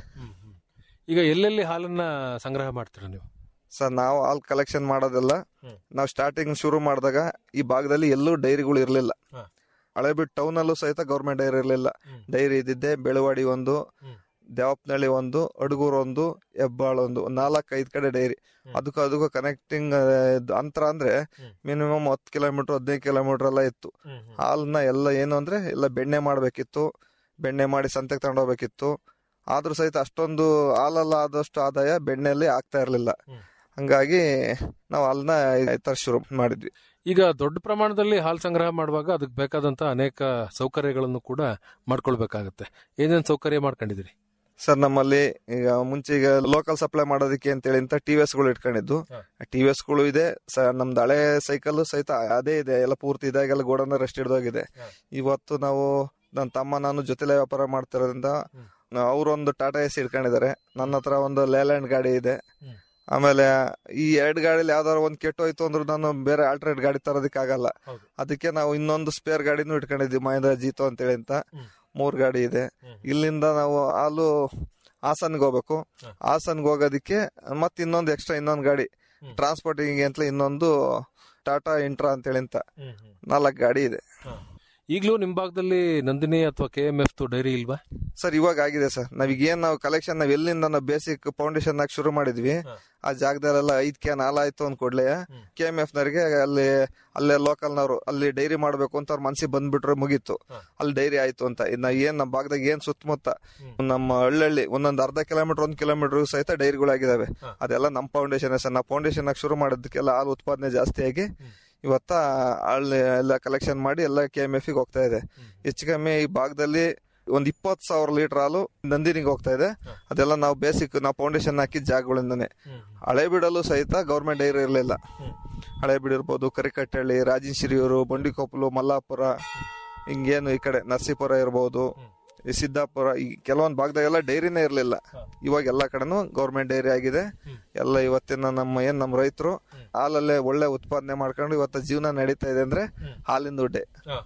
ಈಗ ಎಲ್ಲೆಲ್ಲಿ ಹಾಲನ್ನ ಸಂಗ್ರಹ ಮಾಡ್ತೀರಾ ನೀವು ಸರ್ ನಾವು ಹಾಲ್ ಕಲೆಕ್ಷನ್ ಮಾಡೋದೆಲ್ಲ ನಾವು ಸ್ಟಾರ್ಟಿಂಗ್ ಶುರು ಮಾಡಿದಾಗ ಈ ಭಾಗದಲ್ಲಿ ಎಲ್ಲೂ ಡೈರಿಗಳು ಇರ್ಲಿಲ್ಲ ಹಳೆಬಿಟ್ಟು ಟೌನ್ ಅಲ್ಲೂ ಸಹಿತ ಗೌರ್ಮೆಂಟ್ ಡೈರಿ ಇರಲಿಲ್ಲ ಡೈರಿ ಇದ್ದಿದ್ದೆ ಬೆಳವಾಡಿ ಒಂದು ದೇವಪ್ನಳ್ಳಿ ಒಂದು ಅಡಗೂರ್ ಒಂದು ಹೆಬ್ಬಾಳ್ ಒಂದು ನಾಲ್ಕು ಐದ್ ಕಡೆ ಡೈರಿ ಅದಕ್ಕೂ ಅದಕ್ಕೂ ಕನೆಕ್ಟಿಂಗ್ ಅಂತರ ಅಂದ್ರೆ ಮಿನಿಮಮ್ ಹತ್ತು ಕಿಲೋಮೀಟರ್ ಹದಿನೈದು ಕಿಲೋಮೀಟರ್ ಎಲ್ಲ ಇತ್ತು ಹಾಲನ್ನ ಎಲ್ಲ ಏನು ಅಂದ್ರೆ ಎಲ್ಲ ಬೆಣ್ಣೆ ಮಾಡ್ಬೇಕಿತ್ತು ಬೆಣ್ಣೆ ಮಾಡಿ ಸಂತೆಗೆ ತಗೊಂಡೋಗ್ಬೇಕಿತ್ತು ಆದ್ರೂ ಸಹಿತ ಅಷ್ಟೊಂದು ಹಾಲಲ್ಲ ಆದಷ್ಟು ಆದಾಯ ಬೆಣ್ಣೆಯಲ್ಲಿ ಆಗ್ತಾ ಇರ್ಲಿಲ್ಲ ಹಂಗಾಗಿ ನಾವು ಹಾಲನ್ನ ಈ ತರ ಶುರು ಮಾಡಿದ್ವಿ ಈಗ ದೊಡ್ಡ ಪ್ರಮಾಣದಲ್ಲಿ ಹಾಲು ಸಂಗ್ರಹ ಮಾಡುವಾಗ ಅದಕ್ಕೆ ಬೇಕಾದಂತ ಅನೇಕ ಸೌಕರ್ಯಗಳನ್ನು ಕೂಡ ಮಾಡ್ಕೊಳ್ಬೇಕಾಗತ್ತೆ ಏನೇನ್ ಸೌಕರ್ಯ ಮಾಡ್ಕೊಂಡಿದ್ದೀರಿ ಸರ್ ನಮ್ಮಲ್ಲಿ ಈಗ ಮುಂಚೆ ಈಗ ಲೋಕಲ್ ಸಪ್ಲೈ ಮಾಡೋದಕ್ಕೆ ಅಂತೇಳಿ ಅಂತ ಟಿ ವಿ ಎಸ್ ಗಳು ಇಟ್ಕೊಂಡಿದ್ದು ಟಿ ವಿ ಎಸ್ ಗಳು ಇದೆ ಸ- ನಮ್ದು ಹಳೆ ಸೈಕಲ್ ಸಹಿತ ಅದೇ ಇದೆ ಎಲ್ಲ ಪೂರ್ತಿ ಇದಾಗೆಲ್ಲ ಗೋಡನ್ನ ರೆಸ್ಟ್ ಹಿಡ್ದೋಗಿದೆ ಇವತ್ತು ನಾವು ನನ್ನ ತಮ್ಮ ನಾನು ಜೊತೆಲೆ ವ್ಯಾಪಾರ ಮಾಡ್ತಿರೋದ್ರಿಂದ ಅವರೊಂದು ಟಾಟಾ ಎಸ್ ಇಟ್ಕೊಂಡಿದ್ದಾರೆ ನನ್ನ ಹತ್ರ ಒಂದು ಲೇಲ್ಯಾಂಡ್ ಗಾಡಿ ಇದೆ ಆಮೇಲೆ ಈ ಎರಡು ಗಾಡಿಲಿ ಯಾವ್ದಾದ್ರು ಒಂದು ಕೆಟ್ಟೋಯ್ತು ಅಂದ್ರೆ ನಾನು ಬೇರೆ ಆಲ್ಟರ್ನೇಟ್ ಗಾಡಿ ತರೋದಕ್ಕೆ ಆಗಲ್ಲ ಅದಕ್ಕೆ ನಾವು ಇನ್ನೊಂದು ಸ್ಪೇರ್ ಗಾಡಿನೂ ಇಟ್ಕೊಂಡಿದ್ವಿ ಮಹೇಂದ್ರ ಜೀತೋ ಅಂತೇಳಿ ಅಂತ ಮೂರ್ ಗಾಡಿ ಇದೆ ಇಲ್ಲಿಂದ ನಾವು ಹಾಲು ಹಾಸನ್ಗೆ ಹೋಗ್ಬೇಕು ಹಾಸನ್ಗೆ ಹೋಗೋದಕ್ಕೆ ಮತ್ತೆ ಇನ್ನೊಂದು ಎಕ್ಸ್ಟ್ರಾ ಇನ್ನೊಂದು ಗಾಡಿ ಟ್ರಾನ್ಸ್ಪೋರ್ಟಿಂಗ್ ಅಂತ ಇನ್ನೊಂದು ಟಾಟಾ ಇಂಟ್ರಾ ಅಂತೇಳಿ ಅಂತ ನಾಲ್ಕು ಗಾಡಿ ಇದೆ ಈಗಲೂ ನಿಮ್ ಭಾಗದಲ್ಲಿ ನಂದಿನಿ ಅಥವಾ ಕೆ ಎಂ ಎಫ್ ಡೈರಿ ಇಲ್ವಾ ಸರ್ ಇವಾಗ ಆಗಿದೆ ಸರ್ ನಾವೀಗ ಏನ್ ನಾವು ಕಲೆಕ್ಷನ್ ನಾವ್ ಎಲ್ಲಿಂದ ನಾವು ಬೇಸಿಕ್ ಫೌಂಡೇಶನ್ ಆಗಿ ಶುರು ಮಾಡಿದ್ವಿ ಆ ಜಾಗದಲ್ಲೆಲ್ಲ ಐದ್ ಕ್ಯಾನ್ ಹಾಲ್ ಆಯ್ತು ಅಂದ್ ಕೂಡ್ಲೆ ಕೆ ಎಂ ಎಫ್ ನವರಿಗೆ ಅಲ್ಲಿ ಅಲ್ಲೇ ಲೋಕಲ್ ನವರು ಅಲ್ಲಿ ಡೈರಿ ಮಾಡ್ಬೇಕು ಅಂತ ಅವ್ರ ಮನ್ಸಿಗೆ ಬಂದ್ಬಿಟ್ರೆ ಮುಗೀತು ಅಲ್ಲಿ ಡೈರಿ ಆಯ್ತು ಅಂತ ಇನ್ನ ಏನ್ ನಮ್ಮ ಭಾಗದಾಗ ಏನ್ ಸುತ್ತಮುತ್ತ ನಮ್ಮ ಹಳ್ಳಿ ಒಂದೊಂದ್ ಅರ್ಧ ಕಿಲೋಮೀಟರ್ ಒಂದ್ ಕಿಲೋಮೀಟರ್ ಸಹಿತ ಡೈರಿಗಳಾಗಿದಾವೆ ಅದೆಲ್ಲ ನಮ್ಮ ಫೌಂಡೇಶನ್ ಸರ್ ನಾವು ಫೌಂಡೇಶನ್ ಆಗಿ ಶುರು ಮಾಡೋದಕ್ಕೆಲ್ಲ ಹಾಲು ಉತ್ಪಾದನೆ ಜಾಸ್ತಿ ಆಗಿ ಇವತ್ತ ಅಲ್ಲಿ ಎಲ್ಲ ಕಲೆಕ್ಷನ್ ಮಾಡಿ ಎಲ್ಲ ಕೆ ಎಂ ಎಫ್ ಹೋಗ್ತಾ ಇದೆ ಹೆಚ್ಚು ಕಮ್ಮಿ ಈ ಭಾಗದಲ್ಲಿ ಒಂದ್ ಇಪ್ಪತ್ ಸಾವಿರ ಲೀಟರ್ ಹಾಲು ನಂದಿನಿಗೆ ಹೋಗ್ತಾ ಇದೆ ಅದೆಲ್ಲ ನಾವು ಬೇಸಿಕ್ ನಾವು ಫೌಂಡೇಶನ್ ಹಾಕಿದ ಜಾಗಗಳಿಂದಾನೆ ಹಳೆ ಬಿಡಲು ಸಹಿತ ಗೌರ್ಮೆಂಟ್ ಡೈರಿ ಇರಲಿಲ್ಲ ಹಳೆ ಬಿಡಿರ್ಬೋದು ಕರಿಕಟ್ಟಹಳ್ಳಿ ರಾಜೇಶ್ವರಿಯೂರು ಬಂಡಿಕೊಪ್ಪಲು ಮಲ್ಲಾಪುರ ಹಿಂಗೇನು ಈ ಕಡೆ ನರಸೀಪುರ ಇರ್ಬೋದು ಈ ಸಿದ್ದಾಪುರ ಈ ಕೆಲವೊಂದು ಭಾಗದಾಗೆಲ್ಲ ಡೈರಿನೇ ಇರಲಿಲ್ಲ ಇವಾಗ ಎಲ್ಲ ಕಡೆನೂ ಗೌರ್ಮೆಂಟ್ ಡೈರಿ ಆಗಿದೆ ಎಲ್ಲ ಇವತ್ತಿನ ನಮ್ಮ ಏನ್ ನಮ್ಮ ರೈತರು ಹಾಲಲ್ಲೇ ಒಳ್ಳೆ ಉತ್ಪಾದನೆ ಮಾಡ್ಕೊಂಡು ಇವತ್ತು ಜೀವನ ನಡೀತಾ ಇದೆ ಅಂದ್ರೆ ಹಾಲಿನ ದುಡ್ಡೆ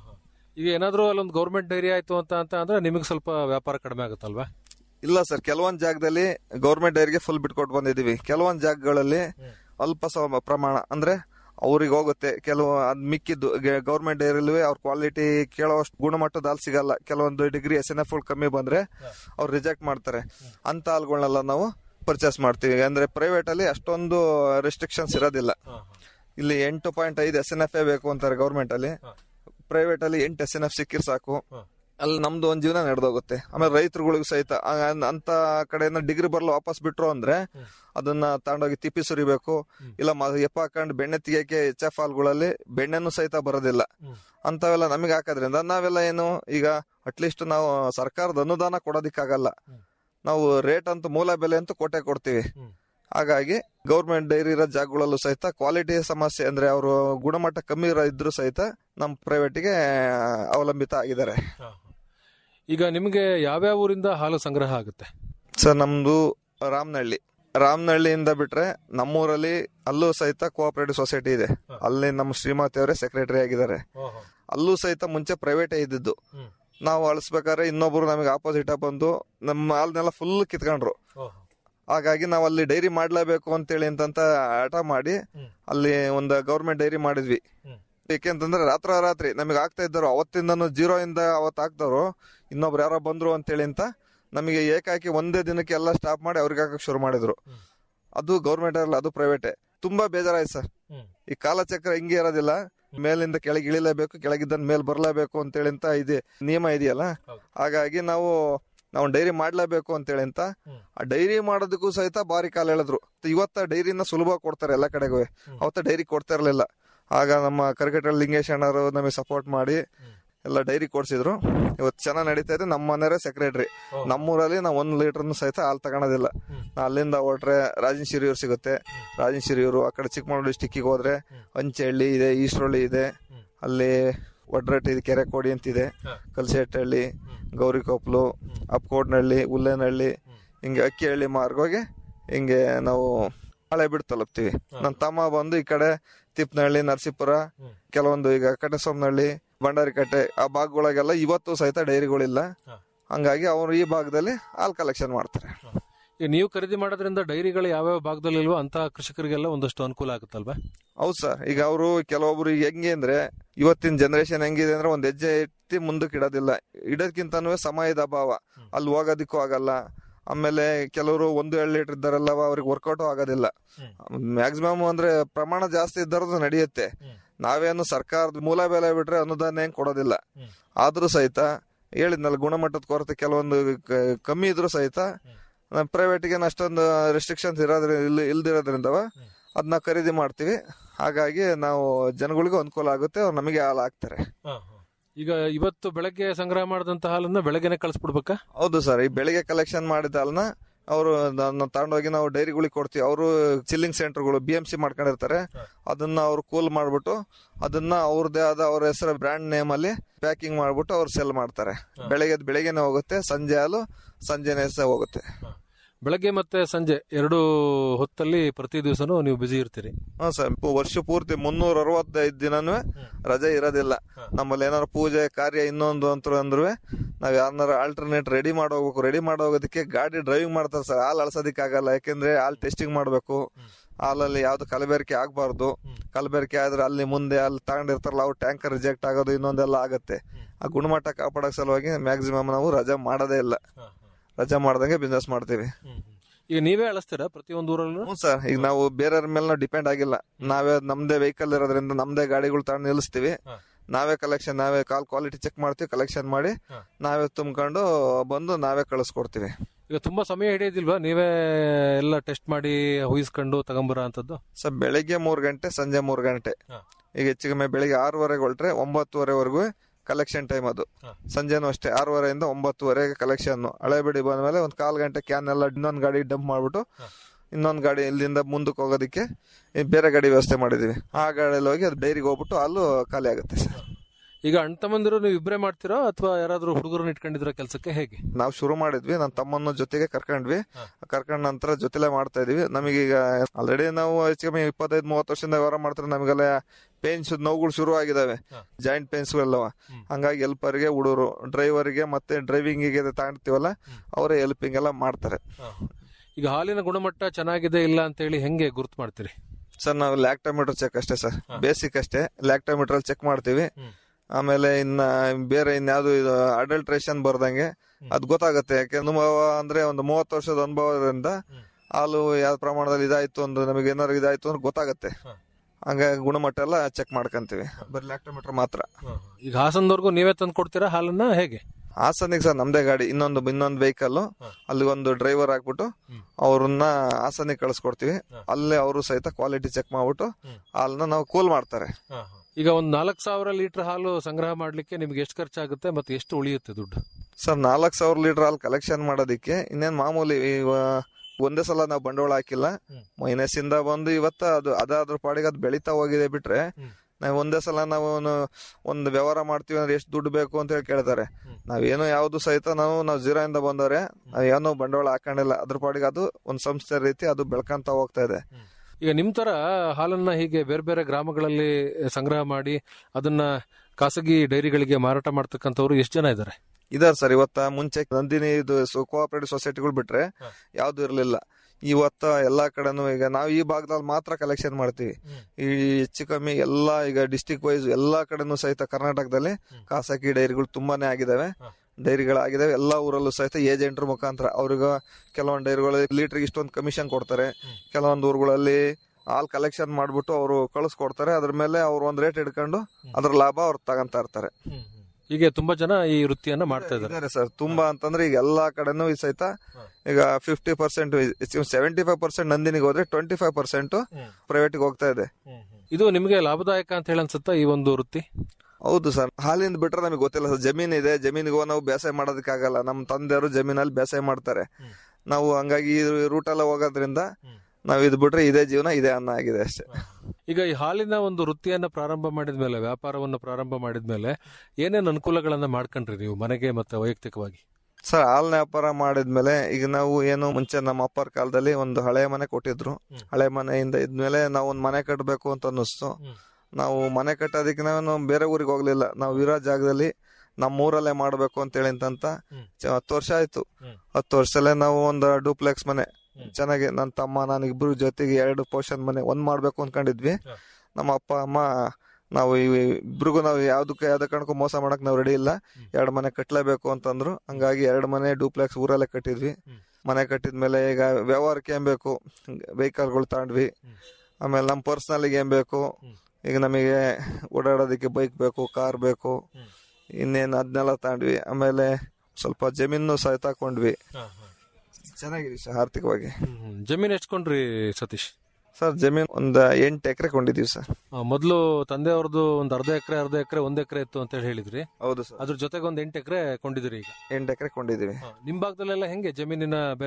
ಈಗ ಏನಾದ್ರೂ ಅಲ್ಲೊಂದು ಗೌರ್ಮೆಂಟ್ ಡೈರಿ ಆಯ್ತು ಅಂತ ಅಂತ ಅಂದ್ರೆ ನಿಮಗೆ ಸ್ವಲ್ಪ ವ್ಯಾಪಾರ ಕಡಿಮೆ ಆಗುತ್ತಲ್ವಾ ಇಲ್ಲ ಸರ್ ಕೆಲವೊಂದ್ ಜಾಗದಲ್ಲಿ ಗೌರ್ಮೆಂಟ್ ಡೈರಿಗೆ ಫುಲ್ ಬಿಟ್ಕೊಟ್ಟು ಬಂದಿದೀವಿ ಕೆಲವೊಂದ್ ಜಾಗಗಳಲ್ಲಿ ಅಲ್ಪ ಸ್ವಲ್ಪ ಪ್ರಮಾಣ ಅಂದ್ರೆ ಅವ್ರಿಗೆ ಹೋಗುತ್ತೆ ಕೆಲವು ಅದ್ ಮಿಕ್ಕಿದ್ದು ಗೌರ್ಮೆಂಟ್ ಡೈರಿಲಿ ಅವ್ರ ಕ್ವಾಲಿಟಿ ಕೇಳೋಷ್ಟು ಗುಣಮಟ್ಟದ ಹಾಲು ಸಿಗಲ್ಲ ಕೆಲವೊಂದು ಡಿಗ್ರಿ ಎಸ್ ಎನ್ ಎಫ್ ಕಮ್ಮಿ ಬಂದ್ರೆ ಅವ್ರು ರಿಜೆಕ್ಟ್ ಮಾಡ್ತಾರೆ ಅಂತ ಹಾಲ್ಗಳನ್ನೆಲ್ಲ ನಾವು ಪರ್ಚೇಸ್ ಮಾಡ್ತೀವಿ ಅಂದ್ರೆ ಪ್ರೈವೇಟ್ ಅಲ್ಲಿ ಅಷ್ಟೊಂದು ರೆಸ್ಟ್ರಿಕ್ಷನ್ಸ್ ಇರೋದಿಲ್ಲ ಇಲ್ಲಿ ಎಂಟು ಪಾಯಿಂಟ್ ಐದು ಎಸ್ ಎನ್ ಎಫ್ ಬೇಕು ಅಂತಾರೆ ಗೌರ್ಮೆಂಟ್ ಅಲ್ಲಿ ಪ್ರೈವೇಟ್ ಅಲ್ಲಿ ಎಂಟು ಎಸ್ ಎನ್ ಎಫ್ ಸಿಕ್ಕಿರ್ ಸಾಕು ಅಲ್ಲಿ ನಮ್ದು ಒಂದ್ ಜೀವನ ನಡೆದೋಗುತ್ತೆ ಆಮೇಲೆ ರೈತರುಗಳಿಗೂ ಸಹಿತ ಆ- ಅಂತ ಕಡೆಯಿಂದ ಡಿಗ್ರಿ ಬರಲು ವಾಪಸ್ ಬಿಟ್ರು ಅಂದ್ರೆ ಅದನ್ನ ತಗೊಂಡೋಗಿ ತಿಪ್ಪಿ ಸುರಿಬೇಕು ಇಲ್ಲ ಮ- ಎಪ್ಪ ಹಾಕೊಂಡು ಬೆಣ್ಣೆ ತೆಗಿಯಕ್ಕೆ ಎಚ್ ಎಫ್ ಹಾಲ್ಗಳಲ್ಲಿ ಬೆಣ್ಣೆನೂ ಸಹಿತ ಬರೋದಿಲ್ಲ ಅಂತವೆಲ್ಲ ನಮಗೆ ಹಾಕೋದ್ರಿಂದ ನಾವೆಲ್ಲ ಏನು ಈಗ ಅಟ್ಲೀಸ್ಟ್ ನಾವು ಸರ್ಕಾರದ ಅನುದಾನ ಕೊಡೋದಿಕ್ಕಾಗಲ್ಲ ನಾವು ರೇಟ್ ಅಂತ ಮೂಲ ಬೆಲೆ ಅಂತೂ ಕೊಟ್ಟೆ ಕೊಡ್ತೀವಿ ಹಾಗಾಗಿ ಗೌರ್ಮೆಂಟ್ ಡೈರಿ ಇರೋ ಜಾಗಗಳಲ್ಲೂ ಸಹಿತ ಕ್ವಾಲಿಟಿ ಸಮಸ್ಯೆ ಅಂದ್ರೆ ಅವರು ಗುಣಮಟ್ಟ ಕಮ್ಮಿ ಇರೋ ಇದ್ರು ಸಹಿತ ನಮ್ಮ ಪ್ರೈವೇಟ್ಗೆ ಅವಲಂಬಿತ ಆಗಿದ್ದಾರೆ ಈಗ ನಿಮಗೆ ಯಾವ್ಯಾವ ಊರಿಂದ ಹಾಲು ಸಂಗ್ರಹ ಆಗುತ್ತೆ ಸರ್ ನಮ್ದು ರಾಮನಹಳ್ಳಿ ರಾಮನಹಳ್ಳಿಯಿಂದ ಬಿಟ್ರೆ ನಮ್ಮೂರಲ್ಲಿ ಅಲ್ಲೂ ಸಹಿತ ಕೋಆಪರೇಟಿವ್ ಸೊಸೈಟಿ ಇದೆ ಅಲ್ಲಿ ನಮ್ಮ ಶ್ರೀಮತಿ ಅವರೇ ಸೆಕ್ರೆಟರಿ ಆಗಿದ್ದಾರೆ ಅಲ್ಲೂ ಸಹಿತ ಮುಂಚೆ ಪ್ರೈವೇಟೇ ಇದ್ದಿದ್ದು ನಾವು ಅಳಿಸ್ಬೇಕಾದ್ರೆ ಇನ್ನೊಬ್ರು ನಮಗೆ ಆಪೋಸಿಟ್ ಬಂದು ನಮ್ಮ ಹಾಲ್ನೆಲ್ಲ ಫುಲ್ ಕಿತ್ಕೊಂಡ್ರು ಹಾಗಾಗಿ ನಾವು ಅಲ್ಲಿ ಡೈರಿ ಮಾಡ್ಲೇಬೇಕು ಅಂತೇಳಿ ಅಂತಂತ ಹಠ ಮಾಡಿ ಅಲ್ಲಿ ಒಂದು ಗೌರ್ಮೆಂಟ್ ಡೈರಿ ಮಾಡಿದ್ವಿ ಏಕೆಂತಂದ್ರೆ ರಾತ್ರೋ ರಾತ್ರಿ ನಮಗೆ ಆಗ್ತಾ ಇದ್ದರು ಅವತ್ತಿಂದನು ಜೀರೋ ಇಂದ ಅವತ್ತು ಆಗ್ತಾರೋ ಇನ್ನೊಬ್ರು ಯಾರೋ ಬಂದ್ರು ಅಂತೇಳಿ ಅಂತ ನಮಗೆ ಏಕಾಕಿ ಒಂದೇ ದಿನಕ್ಕೆ ಎಲ್ಲ ಸ್ಟಾಪ್ ಮಾಡಿ ಅವ್ರಿಗೆ ಹಾಕಕ್ ಶುರು ಮಾಡಿದ್ರು ಅದು ಗೌರ್ಮೆಂಟ್ ಅಲ್ಲ ಅದು ಪ್ರೈವೇಟೇ ತುಂಬಾ ಬೇಜಾರಾಯ್ತು ಸರ್ ಈ ಕಾಲಚಕ್ರ ಹಿಂಗೆ ಇರೋದಿಲ್ಲ ಮೇಲಿಂದ ಕೆಳಗೆ ಇಳಿಲೇಬೇಕು ಕೆಳಗಿದ್ದ ಮೇಲ್ ಬರ್ಲೇಬೇಕು ಅಂತೇಳಿ ಅಂತ ಇದೆ ನಿಯಮ ಇದೆಯಲ್ಲ ಹಾಗಾಗಿ ನಾವು ನಾವು ಡೈರಿ ಮಾಡ್ಲೇಬೇಕು ಅಂತೇಳಿ ಅಂತ ಆ ಡೈರಿ ಮಾಡೋದಕ್ಕೂ ಸಹಿತ ಭಾರಿ ಕಾಲ ಹೇಳಿದ್ರು ಇವತ್ತ ಡೈರಿನ ಸುಲಭ ಕೊಡ್ತಾರೆ ಎಲ್ಲ ಕಡೆಗೂ ಅವತ್ತ ಡೈರಿ ಕೊಡ್ತಾ ಇರ್ಲಿಲ್ಲ ಆಗ ನಮ್ಮ ಕರಿಕಟ್ಟಳ್ಳಿ ಲಿಂಗೇಶ್ ಅಣ್ಣರು ನಮಗೆ ಸಪೋರ್ಟ್ ಮಾಡಿ ಎಲ್ಲ ಡೈರಿ ಕೊಡ್ಸಿದ್ರು ಇವತ್ತು ಚೆನ್ನಾಗಿ ನಡೀತಾ ಇದೆ ನಮ್ಮ ಮನೆಯವರೇ ಸೆಕ್ರೆಟರಿ ನಮ್ಮೂರಲ್ಲಿ ನಾವು ಒಂದ್ ಲೀಟರ್ ಸಹಿತ ಹಾಲು ತಗೊಳೋದಿಲ್ಲ ನಾ ಅಲ್ಲಿಂದ ಹೊರಟ್ರೆ ರಾಜನ್ ಶಿರಿಯೂರು ಸಿಗುತ್ತೆ ರಾಜನ್ ಶಿರಿಯೂರು ಆ ಕಡೆ ಚಿಕ್ಕಮಗಳೂರು ಡಿಸ್ಟಿಕ್ಕಿಗೆ ಹೋದ್ರೆ ಅಂಚೆಹಳ್ಳಿ ಇದೆ ಈಶ್ವರಳ್ಳಿ ಇದೆ ಅಲ್ಲಿ ಒಡ್ರಟ್ಟಿ ಇದೆ ಕೆರೆಕೋಡಿ ಅಂತಿದೆ ಕಲ್ಸೆಟ್ಟಹಳ್ಳಿ ಗೌರಿಕೊಪ್ಲು ಅಪ್ಕೋಡ್ನಹಳ್ಳಿ ಉಲ್ಲೇನಹಳ್ಳಿ ಹಿಂಗೆ ಅಕ್ಕಿಹಳ್ಳಿ ಮಾರ್ಗೋಗಿ ಹಿಂಗೆ ನಾವು ಹಳೆ ಬಿಟ್ಟು ತಲುಪ್ತೀವಿ ನನ್ನ ತಮ್ಮ ಬಂದು ಈ ಕಡೆ ತಿಪ್ಪನಹಳ್ಳಿ ನರಸೀಪುರ ಕೆಲವೊಂದು ಈಗ ಕಟೆಸೊಮ್ನಹಳ್ಳಿ ಭಂಡಾರಿಕಟ್ಟೆ ಆ ಭಾಗಗಳಿಗೆಲ್ಲ ಇವತ್ತು ಸಹಿತ ಡೈರಿಗಳಿಲ್ಲ ಹಂಗಾಗಿ ಅವರು ಈ ಭಾಗದಲ್ಲಿ ಹಾಲ್ ಕಲೆಕ್ಷನ್ ಮಾಡ್ತಾರೆ ಈಗ ನೀವು ಖರೀದಿ ಮಾಡೋದ್ರಿಂದ ಡೈರಿಗಳು ಯಾವ್ಯಾವ ಭಾಗದಲ್ಲಿ ಇಲ್ವೋ ಅಂತ ಕೃಷಿಕರಿಗೆಲ್ಲ ಒಂದಷ್ಟು ಅನುಕೂಲ ಆಗುತ್ತಲ್ವಾ ಹೌದು ಸರ್ ಈಗ ಅವರು ಕೆಲವೊಬ್ರು ಈಗ ಹೆಂಗೆ ಅಂದ್ರೆ ಇವತ್ತಿನ ಜನರೇಷನ್ ಹೆಂಗಿದೆ ಅಂದ್ರೆ ಒಂದ್ ಹೆಜ್ಜೆ ಎತ್ತಿ ಮುಂದಕ್ಕೆ ಇಡೋದಿಲ್ಲ ಇಡೋದ್ಕಿಂತನೂ ಸಮಯದ ಅಭಾವ ಅಲ್ಲಿ ಹೋಗೋದಿಕ್ಕೂ ಆಗಲ್ಲ ಆಮೇಲೆ ಕೆಲವರು ಒಂದು ಎರಡು ಲೀಟರ್ ಇದ್ದಾರಲ್ಲ ಅವ್ರಿಗೆ ವರ್ಕೌಟ್ ಆಗೋದಿಲ್ಲ ಮ್ಯಾಕ್ಸಿಮಮ್ ಅಂದ್ರೆ ಪ್ರಮಾಣ ಜಾಸ್ತಿ ಇದ್ದಾರದು ನಡೆಯುತ್ತೆ ನಾವೇನು ಸರ್ಕಾರದ ಮೂಲ ಬೆಲೆ ಬಿಟ್ರೆ ಅನುದಾನ ಏನ್ ಕೊಡೋದಿಲ್ಲ ಆದ್ರೂ ಸಹಿತ ಹೇಳಿದ್ನಲ್ಲ ಗುಣಮಟ್ಟದ ಕೊರತೆ ಕೆಲವೊಂದು ಕ- ಕಮ್ಮಿ ಇದ್ರು ಸಹಿತ ಪ್ರೈವೇಟ್ಗೆ ಅಷ್ಟೊಂದು ರೆಸ್ಟ್ರಿಕ್ಷನ್ಸ್ ಇರೋದ್ರ ಇಲ್- ಇಲ್ದಿರೋದ್ರಿಂದ ಅದನ್ನ ಖರೀದಿ ಮಾಡ್ತೀವಿ ಹಾಗಾಗಿ ನಾವು ಜನಗಳಿಗೆ ಅನುಕೂಲ ಆಗುತ್ತೆ ಅವ್ರು ನಮಗೆ ಹಾಲು ಹಾಕ್ತಾರೆ ಈಗ ಇವತ್ತು ಬೆಳಗ್ಗೆ ಸಂಗ್ರಹ ಮಾಡಿದಂತ ಹಾಲನ್ನ ಬೆಳಗ್ಗೆನೆ ಕಳಿಸ್ಬಿಡ್ಬೇಕಾ ಹೌದು ಸರ್ ಈ ಬೆಳಿಗ್ಗೆ ಕಲೆಕ್ಷನ್ ಮಾಡಿದ ಹಾಲನ್ನ ಅವರು ತಗೊಂಡೋಗಿ ನಾವು ಡೈರಿಗಳಿಗೆ ಕೊಡ್ತೀವಿ ಅವರು ಚಿಲ್ಲಿಂಗ್ ಸೆಂಟರ್ಗಳು ಬಿ ಎಂ ಸಿ ಮಾಡ್ಕೊಂಡಿರ್ತಾರೆ ಅದನ್ನ ಅವ್ರು ಕೂಲ್ ಮಾಡ್ಬಿಟ್ಟು ಅದನ್ನ ಅವ್ರದೇ ಆದ ಅವ್ರ ಹೆಸರು ಬ್ರ್ಯಾಂಡ್ ನೇಮ್ ಅಲ್ಲಿ ಪ್ಯಾಕಿಂಗ್ ಮಾಡ್ಬಿಟ್ಟು ಅವ್ರು ಸೆಲ್ ಮಾಡ್ತಾರೆ ಬೆಳಗ್ಗೆ ಬೆಳಗ್ಗೆನೆ ಹೋಗುತ್ತೆ ಸಂಜೆ ಹಾಲು ಸಂಜೆನೆ ಸಹ ಹೋಗುತ್ತೆ ಬೆಳಗ್ಗೆ ಮತ್ತೆ ಸಂಜೆ ಎರಡು ಹೊತ್ತಲ್ಲಿ ಪ್ರತಿ ದಿವಸನೂ ನೀವು ಬಿಸಿ ಇರ್ತೀರಿ ಹಾ ಸರ್ ವರ್ಷ ಪೂರ್ತಿ ಮುನ್ನೂರ ಅರವತ್ತೈದು ದಿನನೂ ರಜೆ ಇರೋದಿಲ್ಲ ನಮ್ಮಲ್ಲಿ ಏನಾದ್ರು ಪೂಜೆ ಕಾರ್ಯ ಇನ್ನೊಂದು ಅಂತ ಅಂದ್ರು ನಾವ್ ಯಾರನ್ನಾರ ಆಲ್ಟರ್ನೇಟ್ ರೆಡಿ ಹೋಗ್ಬೇಕು ರೆಡಿ ಹೋಗೋದಕ್ಕೆ ಗಾಡಿ ಡ್ರೈವಿಂಗ್ ಮಾಡ್ತಾರೆ ಸರ್ ಹಾಲು ಅಳ್ಸೋದಕ್ಕೆ ಆಗಲ್ಲ ಯಾಕೆಂದ್ರೆ ಹಾಲು ಟೆಸ್ಟಿಂಗ್ ಮಾಡ್ಬೇಕು ಹಾಲಲ್ಲಿ ಯಾವ್ದು ಕಲಬೆರಕೆ ಆಗ್ಬಾರ್ದು ಕಲಬೆರಕೆ ಆದ್ರೆ ಅಲ್ಲಿ ಮುಂದೆ ಅಲ್ಲಿ ತಗೊಂಡಿರ್ತಾರಲ್ಲ ಅವ್ರು ಟ್ಯಾಂಕರ್ ರಿಜೆಕ್ಟ್ ಆಗೋದು ಇನ್ನೊಂದೆಲ್ಲ ಆಗತ್ತೆ ಆ ಗುಣಮಟ್ಟ ಕಾಪಾಡೋ ಸಲುವಾಗಿ ಮ್ಯಾಕ್ಸಿಮಮ್ ನಾವು ರಜೆ ಮಾಡೋದೇ ಇಲ್ಲ ರಜೆ ಮಾಡ್ದಂಗೆ ಬಿಸ್ನೆಸ್ ಮಾಡ್ತೀವಿ ಈಗ ನೀವೇ ಅಳಿಸ್ತೀರಾ ಪ್ರತಿಯೊಂದು ಊರಲ್ಲೂ ಹ್ಞೂ ಸರ್ ಈಗ ನಾವು ಬೇರೆಯವ್ರ ಮೇಲೆ ನಾವು ಡಿಪೆಂಡ್ ಆಗಿಲ್ಲ ನಾವೇ ನಮ್ದೇ ವೆಹಿಕಲ್ ಇರೋದ್ರಿಂದ ನಮ್ದೇ ಗಾಡಿಗಳು ತಗೊಂಡು ನಿಲ್ಲಿಸ್ತೀವಿ ನಾವೇ ಕಲೆಕ್ಷನ್ ನಾವೇ ಕಾಲ್ ಕ್ವಾಲಿಟಿ ಚೆಕ್ ಮಾಡ್ತೀವಿ ಕಲೆಕ್ಷನ್ ಮಾಡಿ ನಾವೇ ತುಂಬ್ಕೊಂಡು ಬಂದು ನಾವೇ ಕಳಿಸ್ಕೊಡ್ತೀವಿ ಈಗ ತುಂಬಾ ಸಮಯ ಹಿಡಿಯೋದಿಲ್ವಾ ನೀವೇ ಎಲ್ಲ ಟೆಸ್ಟ್ ಮಾಡಿ ಹುಯಿಸ್ಕೊಂಡು ತಗೊಂಬರೋ ಅಂತದ್ದು ಸರ್ ಬೆಳಿಗ್ಗೆ ಮೂರ್ ಗಂಟೆ ಸಂಜೆ ಮೂರ್ ಗಂಟೆ ಈಗ ಹೆಚ್ಚು ಕಮ್ಮಿ ಬೆಳಿಗ್ಗೆ ಆರೂವರೆಗೆ ಹೊರಟ್ರೆ ಒಂಬತ್ತುವರೆವರೆಗೂ ಕಲೆಕ್ಷನ್ ಟೈಮ್ ಅದು ಸಂಜೆನೂ ಅಷ್ಟೇ ಆರೂವರೆಯಿಂದ ಒಂಬತ್ತುವರೆಗೆ ಕಲೆಕ್ಷನ್ ಹಳೆ ಬಿಡಿ ಬಂದ್ಮೇಲೆ ಒಂದ್ ಕಾಲ್ ಗಂಟೆ ಕ್ಯಾನ್ ಎಲ್ಲ ಇನ್ನೊಂದ್ ಗಾಡಿ ಡಂಪ್ ಮಾಡ್ಬಿಟ್ಟು ಇನ್ನೊಂದ್ ಗಾಡಿ ಇಲ್ಲಿಂದ ಮುಂದಕ್ಕೆ ಹೋಗೋದಕ್ಕೆ ಈ ಬೇರೆ ಗಾಡಿ ವ್ಯವಸ್ಥೆ ಮಾಡಿದೀವಿ ಆ ಗಾಡಿಯಲ್ಲಿ ಹೋಗಿ ಅದು ಡೈರಿಗೆ ಹೋಗ್ಬಿಟ್ಟು ಅಲ್ಲೂ ಖಾಲಿ ಆಗುತ್ತೆ ಸರ್ ಈಗ ಅಣ್ಣ ತಮ್ಮಂದಿರು ನೀವು ಇಬ್ಬರೇ ಮಾಡ್ತೀರಾ ಅಥವಾ ಯಾರಾದ್ರೂ ಹುಡುಗರನ್ನ ಇಟ್ಕೊಂಡಿದ್ರ ಕೆಲಸಕ್ಕೆ ಹೇಗೆ ನಾವು ಶುರು ಮಾಡಿದ್ವಿ ನನ್ನ ತಮ್ಮನ ಜೊತೆಗೆ ಕರ್ಕೊಂಡ್ವಿ ಕರ್ಕೊಂಡ್ ನಂತರ ಜೊತೆಲೆ ಮಾಡ್ತಾ ಇದೀವಿ ನಮಗೀಗ ಆಲ್ರೆಡಿ ನಾವು ಹೆಚ್ಚು ಕಮ್ಮಿ ಇಪ್ಪತ್ತೈದು ಮೂವತ್ತು ವರ್ಷದಿಂದ ವ್ಯವಹಾರ ಮಾಡ್ತಾರೆ ನಮಗೆಲ್ಲ ಪೇನ್ಸ್ ನೋವುಗಳು ಶುರು ಆಗಿದಾವೆ ಜಾಯಿಂಟ್ ಪೇನ್ಸ್ ಎಲ್ಲವ ಹಂಗಾಗಿ ಹೆಲ್ಪರ್ಗೆ ಹುಡುಗರು ಡ್ರೈವರ್ಗೆ ಮತ್ತೆ ಡ್ರೈವಿಂಗಿಗೆ ತಗೊಂಡ್ತೀವಲ್ಲ ಅವರೇ ಹೆಲ್ಪಿಂಗ್ ಎಲ್ಲ ಮಾಡ್ತಾರೆ ಈಗ ಹಾಲಿನ ಗುಣಮಟ್ಟ ಚೆನ್ನಾಗಿದೆ ಇಲ್ಲ ಅಂತ ಹೇಳಿ ಹೆಂಗೆ ಗುರ್ತು ಮಾಡ್ತೀರಿ ಸರ್ ನಾವು ಲ್ಯಾಕ್ಟೋಮೀಟರ್ ಚೆಕ್ ಅಷ್ಟೇ ಸರ್ ಬೇಸಿಕ್ ಅಷ್ಟೇ ಲ್ಯಾಕ್ಟೋಮೀಟರ್ ಅಲ್ಲಿ ಚೆಕ್ ಮಾಡ್ತೀವಿ ಆಮೇಲೆ ಇನ್ನ ಬೇರೆ ಇನ್ಯಾವ್ದು ಇದು ಅಡಲ್ಟ್ರೇಷನ್ ಬರ್ದಂಗೆ ಅದ್ ಗೊತ್ತಾಗುತ್ತೆ ಯಾಕೆ ಅನುಭವ ಅಂದ್ರೆ ಒಂದು ಮೂವತ್ತು ವರ್ಷದ ಅನುಭವದಿಂದ ಹಾಲು ಯಾವ ಪ್ರಮಾಣದಲ್ಲಿ ಇದಾಯ್ತು ಅಂದ್ರೆ ನಮಗೆ ಏನಾದ್ರು ಇದಾಯ್ತು ಅಂದ್ರೆ ಗೊತ್ತಾಗುತ್ತೆ ಹಂಗಾಗಿ ಗುಣಮಟ್ಟ ಎಲ್ಲ ಚೆಕ್ ಮಾಡ್ಕೊಂತೀವಿ ಬರೀ ಲ್ಯಾಕ್ಟೋಮೀಟರ್ ಮಾತ್ರ ಈಗ ಹಾಸನದವರೆಗೂ ನೀವೇ ತಂದು ಕೊಡ್ತೀರಾ ಹಾಲನ್ನ ಹೇಗೆ ಹಾಸನಿಗೆ ಸರ್ ನಮ್ದೇ ಗಾಡಿ ಇನ್ನೊಂದು ಇನ್ನೊಂದು ವೆಹಿಕಲ್ ಅಲ್ಲಿ ಒಂದು ಡ್ರೈವರ್ ಹಾಕ್ಬಿಟ್ಟು ಅವ್ರನ್ನ ಹಾಸನಿಗೆ ಕಳಿಸ್ಕೊಡ್ತೀವಿ ಅಲ್ಲೇ ಅವರು ಸಹಿತ ಕ್ವಾಲಿಟಿ ಚೆಕ್ ಮಾಡ್ಬಿಟ್ಟು ಹಾಲನ್ನ ನಾವು ಕೂಲ್ ಮಾಡ್ತಾರೆ ಈಗ ಒಂದ್ ನಾಲ್ಕು ಸಾವಿರ ಲೀಟರ್ ಹಾಲು ಸಂಗ್ರಹ ಮಾಡ್ಲಿಕ್ಕೆ ನಿಮ್ಗೆ ಎಷ್ಟು ಖರ್ಚಾಗುತ್ತೆ ಮತ್ತೆ ಎಷ್ಟು ಉಳಿಯುತ್ತೆ ದುಡ್ಡು ಸರ್ ನಾಲ್ಕು ಸಾವಿರ ಲೀಟರ್ ಹಾಲು ಕಲೆಕ್ಷನ್ ಮಾಡೋದಿಕ್ಕೆ ಇನ್ನೇನ್ ಮಾಮೂಲಿ ಇವ ಒಂದೇ ಸಲ ನಾವು ಬಂಡವಾಳ ಹಾಕಿಲ್ಲ ಮೈನಸ್ ಇಂದ ಬಂದು ಇವತ್ತ ಅದು ಅದಾದ್ರ ಪಾಡಿಗೆ ಅದು ಬೆಳೀತಾ ಹೋಗಿದೆ ಬಿಟ್ರೆ ನಾವು ಒಂದೇ ಸಲ ನಾವು ಒಂದು- ಒಂದು ವ್ಯವಹಾರ ಮಾಡ್ತೀವಿ ಅಂದ್ರೆ ಎಷ್ಟು ದುಡ್ಡು ಬೇಕು ಅಂತ ಹೇಳಿ ಕೇಳ್ತಾರೆ ನಾವೇನು ಯಾವ್ದು ಸಹಿತ ನಾವು ನಾವು ಜೀರೋ ಇಂದ ಬಂದವ್ರೆ ನಾವ್ ಏನೋ ಬಂಡವಾಳ ಹಾಕೊಂಡಿಲ್ಲ ಅದ್ರ ಪಾಡಿಗೆ ಅದು ಒಂದು ಸಂಸ್ಥೆ ರೀತಿ ಅದು ಬೆಳ್ಕಂತ ಹೋಗ್ತಾ ಇದೆ ಈಗ ನಿಮ್ ತರ ಹಾಲನ್ನ ಹೀಗೆ ಬೇರೆ ಬೇರೆ ಗ್ರಾಮಗಳಲ್ಲಿ ಸಂಗ್ರಹ ಮಾಡಿ ಅದನ್ನ ಖಾಸಗಿ ಡೈರಿಗಳಿಗೆ ಮಾರಾಟ ಮಾಡ್ತಕ್ಕಂಥವ್ರು ಎಷ್ಟು ಜನ ಇದ್ದಾರೆ ಇದಾರೆ ಸರ್ ಇವತ್ತ ಮುಂಚೆ ನಂದಿನಿ ಇದು ಕೋಆಪರೇಟಿವ್ ಸೊಸೈಟಿಗಳು ಬಿಟ್ರೆ ಯಾವ್ದು ಇರ್ಲಿಲ್ಲ ಇವತ್ತ ಎಲ್ಲಾ ಕಡೆನೂ ಈಗ ನಾವು ಈ ಭಾಗದಲ್ಲಿ ಮಾತ್ರ ಕಲೆಕ್ಷನ್ ಮಾಡ್ತೀವಿ ಈ ಹೆಚ್ಚು ಕಮ್ಮಿ ಎಲ್ಲಾ ಈಗ ಡಿಸ್ಟಿಕ್ ವೈಸ್ ಎಲ್ಲಾ ಕಡೆನೂ ಸಹಿತ ಕರ್ನಾಟಕದಲ್ಲಿ ಖಾಸಗಿ ಡೈರಿಗಳು ತುಂಬಾನೇ ಆಗಿದಾವೆ ಡೈರಿಗಳಾಗಿದಾವೆ ಎಲ್ಲಾ ಊರಲ್ಲೂ ಸಹಿತ ಏಜೆಂಟ್ರ ಮುಖಾಂತರ ಅವ್ರಿಗೆ ಕೆಲವೊಂದು ಡೈರಿಗಳು ಲೀಟರ್ಗೆ ಇಷ್ಟೊಂದು ಕಮಿಷನ್ ಕೊಡ್ತಾರೆ ಕೆಲವೊಂದು ಊರುಗಳಲ್ಲಿ ಹಾಲ್ ಕಲೆಕ್ಷನ್ ಮಾಡ್ಬಿಟ್ಟು ಅವರು ಕಳಿಸ್ಕೊಡ್ತಾರೆ ಅದ್ರ ಮೇಲೆ ಅವ್ರು ಒಂದ್ ರೇಟ್ ಹಿಡ್ಕೊಂಡು ಅದ್ರ ಲಾಭ ಅವ್ರು ತಗೊಂತ ಇರ್ತಾರೆ ಹೀಗೆ ತುಂಬಾ ಜನ ಈ ವೃತ್ತಿಯನ್ನ ಮಾಡ್ತಾ ಇದ್ದಾರೆ ಇದಾರೆ ಸರ್ ತುಂಬಾ ಅಂತಂದ್ರೆ ಈಗ ಎಲ್ಲಾ ಕಡೆನೂ ಈ ಸಹಿತ ಈಗ fifty percent seventy five percent ನಂದಿನಿಗೆ ಹೋದ್ರೆ ಟ್ವೆಂಟಿ ಫೈವ್ ಪರ್ಸೆಂಟ್ ಪ್ರೈವೇಟ್ ಹೋಗ್ತಾ ಇದೆ ಇದು ನಿಮಗೆ ಲಾಭದಾಯಕ ಅಂತ ಹೇಳಿ ಅನ್ಸುತ್ತಾ ಈ ಒಂದು ವೃತ್ತಿ ಹೌದು ಸರ್ ಹಾಲಿಂದ ಬಿಟ್ರೆ ನಮಗೆ ಗೊತ್ತಿಲ್ಲ ಸರ್ ಜಮೀನ್ ಇದೆ ಜಮೀನಿಗೆ ಹೋಗಿ ನಾವು ಬೇಸಾಯ ಮಾಡೋದಕ್ಕಾಗಲ್ಲ ನಮ್ಮ ತಂದೆಯವರು ಜಮೀನಲ್ಲಿ ಬೇಸಾಯ ಮಾಡ್ತಾರೆ ನಾವು ಹಂಗಾಗಿ ಈ ರೂಟ್ ಎಲ್ಲ ಹೋಗೋದ್ರಿಂದ ನಾವ್ ಇದು ಬಿಟ್ರೆ ಇದೇ ಜೀವನ ಇದೇ ಅನ್ನ ಆಗಿದೆ ಅಷ್ಟೇ ಈಗ ಈ ಹಾಲಿನ ಒಂದು ವೃತ್ತಿಯನ್ನ ಪ್ರಾರಂಭ ಮಾಡಿದ್ಮೇಲೆ ವ್ಯಾಪಾರವನ್ನು ಪ್ರಾರಂಭ ಮಾಡಿದ್ಮೇಲೆ ಏನೇನು ಅನುಕೂಲಗಳನ್ನ ಮಾಡ್ಕೊಂಡ್ರಿ ನೀವು ಮನೆಗೆ ಮತ್ತೆ ವೈಯಕ್ತಿಕವಾಗಿ ಸರ್ ಹಾಲ್ನ ವ್ಯಾಪಾರ ಮಾಡಿದ್ಮೇಲೆ ಈಗ ನಾವು ಏನು ಮುಂಚೆ ನಮ್ಮ ಅಪ್ಪರ ಕಾಲದಲ್ಲಿ ಒಂದು ಹಳೆ ಮನೆ ಕೊಟ್ಟಿದ್ರು ಹಳೆ ಮನೆಯಿಂದ ಇದ್ಮೇಲೆ ನಾವು ಒಂದು ಮನೆ ಕಟ್ಟಬೇಕು ಅಂತ ಅನ್ನಿಸ್ತು ನಾವು ಮನೆ ಕಟ್ಟೋದಕ್ಕೆ ನಾವು ಬೇರೆ ಊರಿಗೆ ಹೋಗ್ಲಿಲ್ಲ ನಾವು ಇರೋ ಜಾಗದಲ್ಲಿ ನಮ್ಮ ಊರಲ್ಲೇ ಮಾಡ್ಬೇಕು ಅಂತ ಹೇಳಿ ಅಂತಂತ ಚ- ಹತ್ತು ವರ್ಷ ಆಯ್ತು ಹತ್ತು ವರ್ಷದಲ್ಲೇ ನಾವು ಒಂದು ಡೂಪ್ಲೆಕ್ಸ್ ಮನೆ ಚೆನ್ನಾಗಿ ನನ್ನ ತಮ್ಮ ನಾನು ಇಬ್ರು ಜೊತೆಗೆ ಎರಡು ಪೋರ್ಷನ್ ಮನೆ ಒಂದ್ ಮಾಡ್ಬೇಕು ಅನ್ಕೊಂಡಿದ್ವಿ ನಮ್ಮ ಅಪ್ಪ ಅಮ್ಮ ನಾವು ಇವ್- ಇಬ್ರಿಗೂ ನಾವು ಯಾವ್ದಕ್ಕೆ ಯಾವ್ದೇ ಕಾರಣಕ್ಕೂ ಮೋಸ ಮಾಡಕ್ ನಾವು ರೆಡಿ ಇಲ್ಲ ಎರಡು ಮನೆ ಕಟ್ಲೇಬೇಕು ಅಂತಂದ್ರು ಹಂಗಾಗಿ ಎರಡು ಮನೆ ಡೂಪ್ಲೆಕ್ಸ್ ಊರಲ್ಲೇ ಕಟ್ಟಿದ್ವಿ ಮನೆ ಕಟ್ಟಿದ್ಮೇಲೆ ಈಗ ವ್ಯವಹಾರಕ್ಕೆ ಏನ್ ಬೇಕು ವೆಹಿಕಲ್ಗಳು ತಗೊಂಡ್ವಿ ಆಮೇಲೆ ನಮ್ಮ ಪರ್ಸನಲ್ಗೆ ಏನ್ ಬೇಕು ಈಗ ನಮಗೆ ಓಡಾಡೋದಕ್ಕೆ ಬೈಕ್ ಬೇಕು ಕಾರ್ ಬೇಕು ಇನ್ನೇನು ಅದನ್ನೆಲ್ಲ ತಗೊಂಡ್ವಿ ಆಮೇಲೆ ಸ್ವಲ್ಪ ಜಮೀನು ಸಹ ತಕೊಂಡ್ವಿ ಚೆನ್ನಾಗಿದೆ ಸರ್ ಆರ್ಥಿಕವಾಗಿ ಜಮೀನ್ ಎಷ್ಟ್ಕೊಂಡ್ರಿ ಸತೀಶ್ ಸರ್ ಜಮೀನ್ ಒಂದ್ ಎಂಟು ಎಕರೆ ಕೊಂಡಿದೀವಿ ಸರ್ ಆ, ಮೊದ್ಲು ತಂದೆಯವ್ರದ್ದು ಒಂದ್ ಅರ್ಧ ಎಕರೆ ಅರ್ಧ ಎಕರೆ ಒಂದ್ ಎಕರೆ ಇತ್ತು ಅಂತ ಹೇಳಿ ಹೇಳಿದ್ರಿ ಹೌದು ಸರ್ ಅದ್ರ ಜೊತೆಗೆ ಒಂದ್ ಎಂಟು ಎಕರೆ ಕೊಂಡಿದಿರಿ ಈಗ ಎಂಟು ಎಕರೆ ಕೊಂಡಿದೀವಿ ನಿಮ್ ಭಾಗದಲ್ಲೆಲ್ಲ ಹೆಂಗೆ ಜಮೀನಿನ ಬೆಲೆ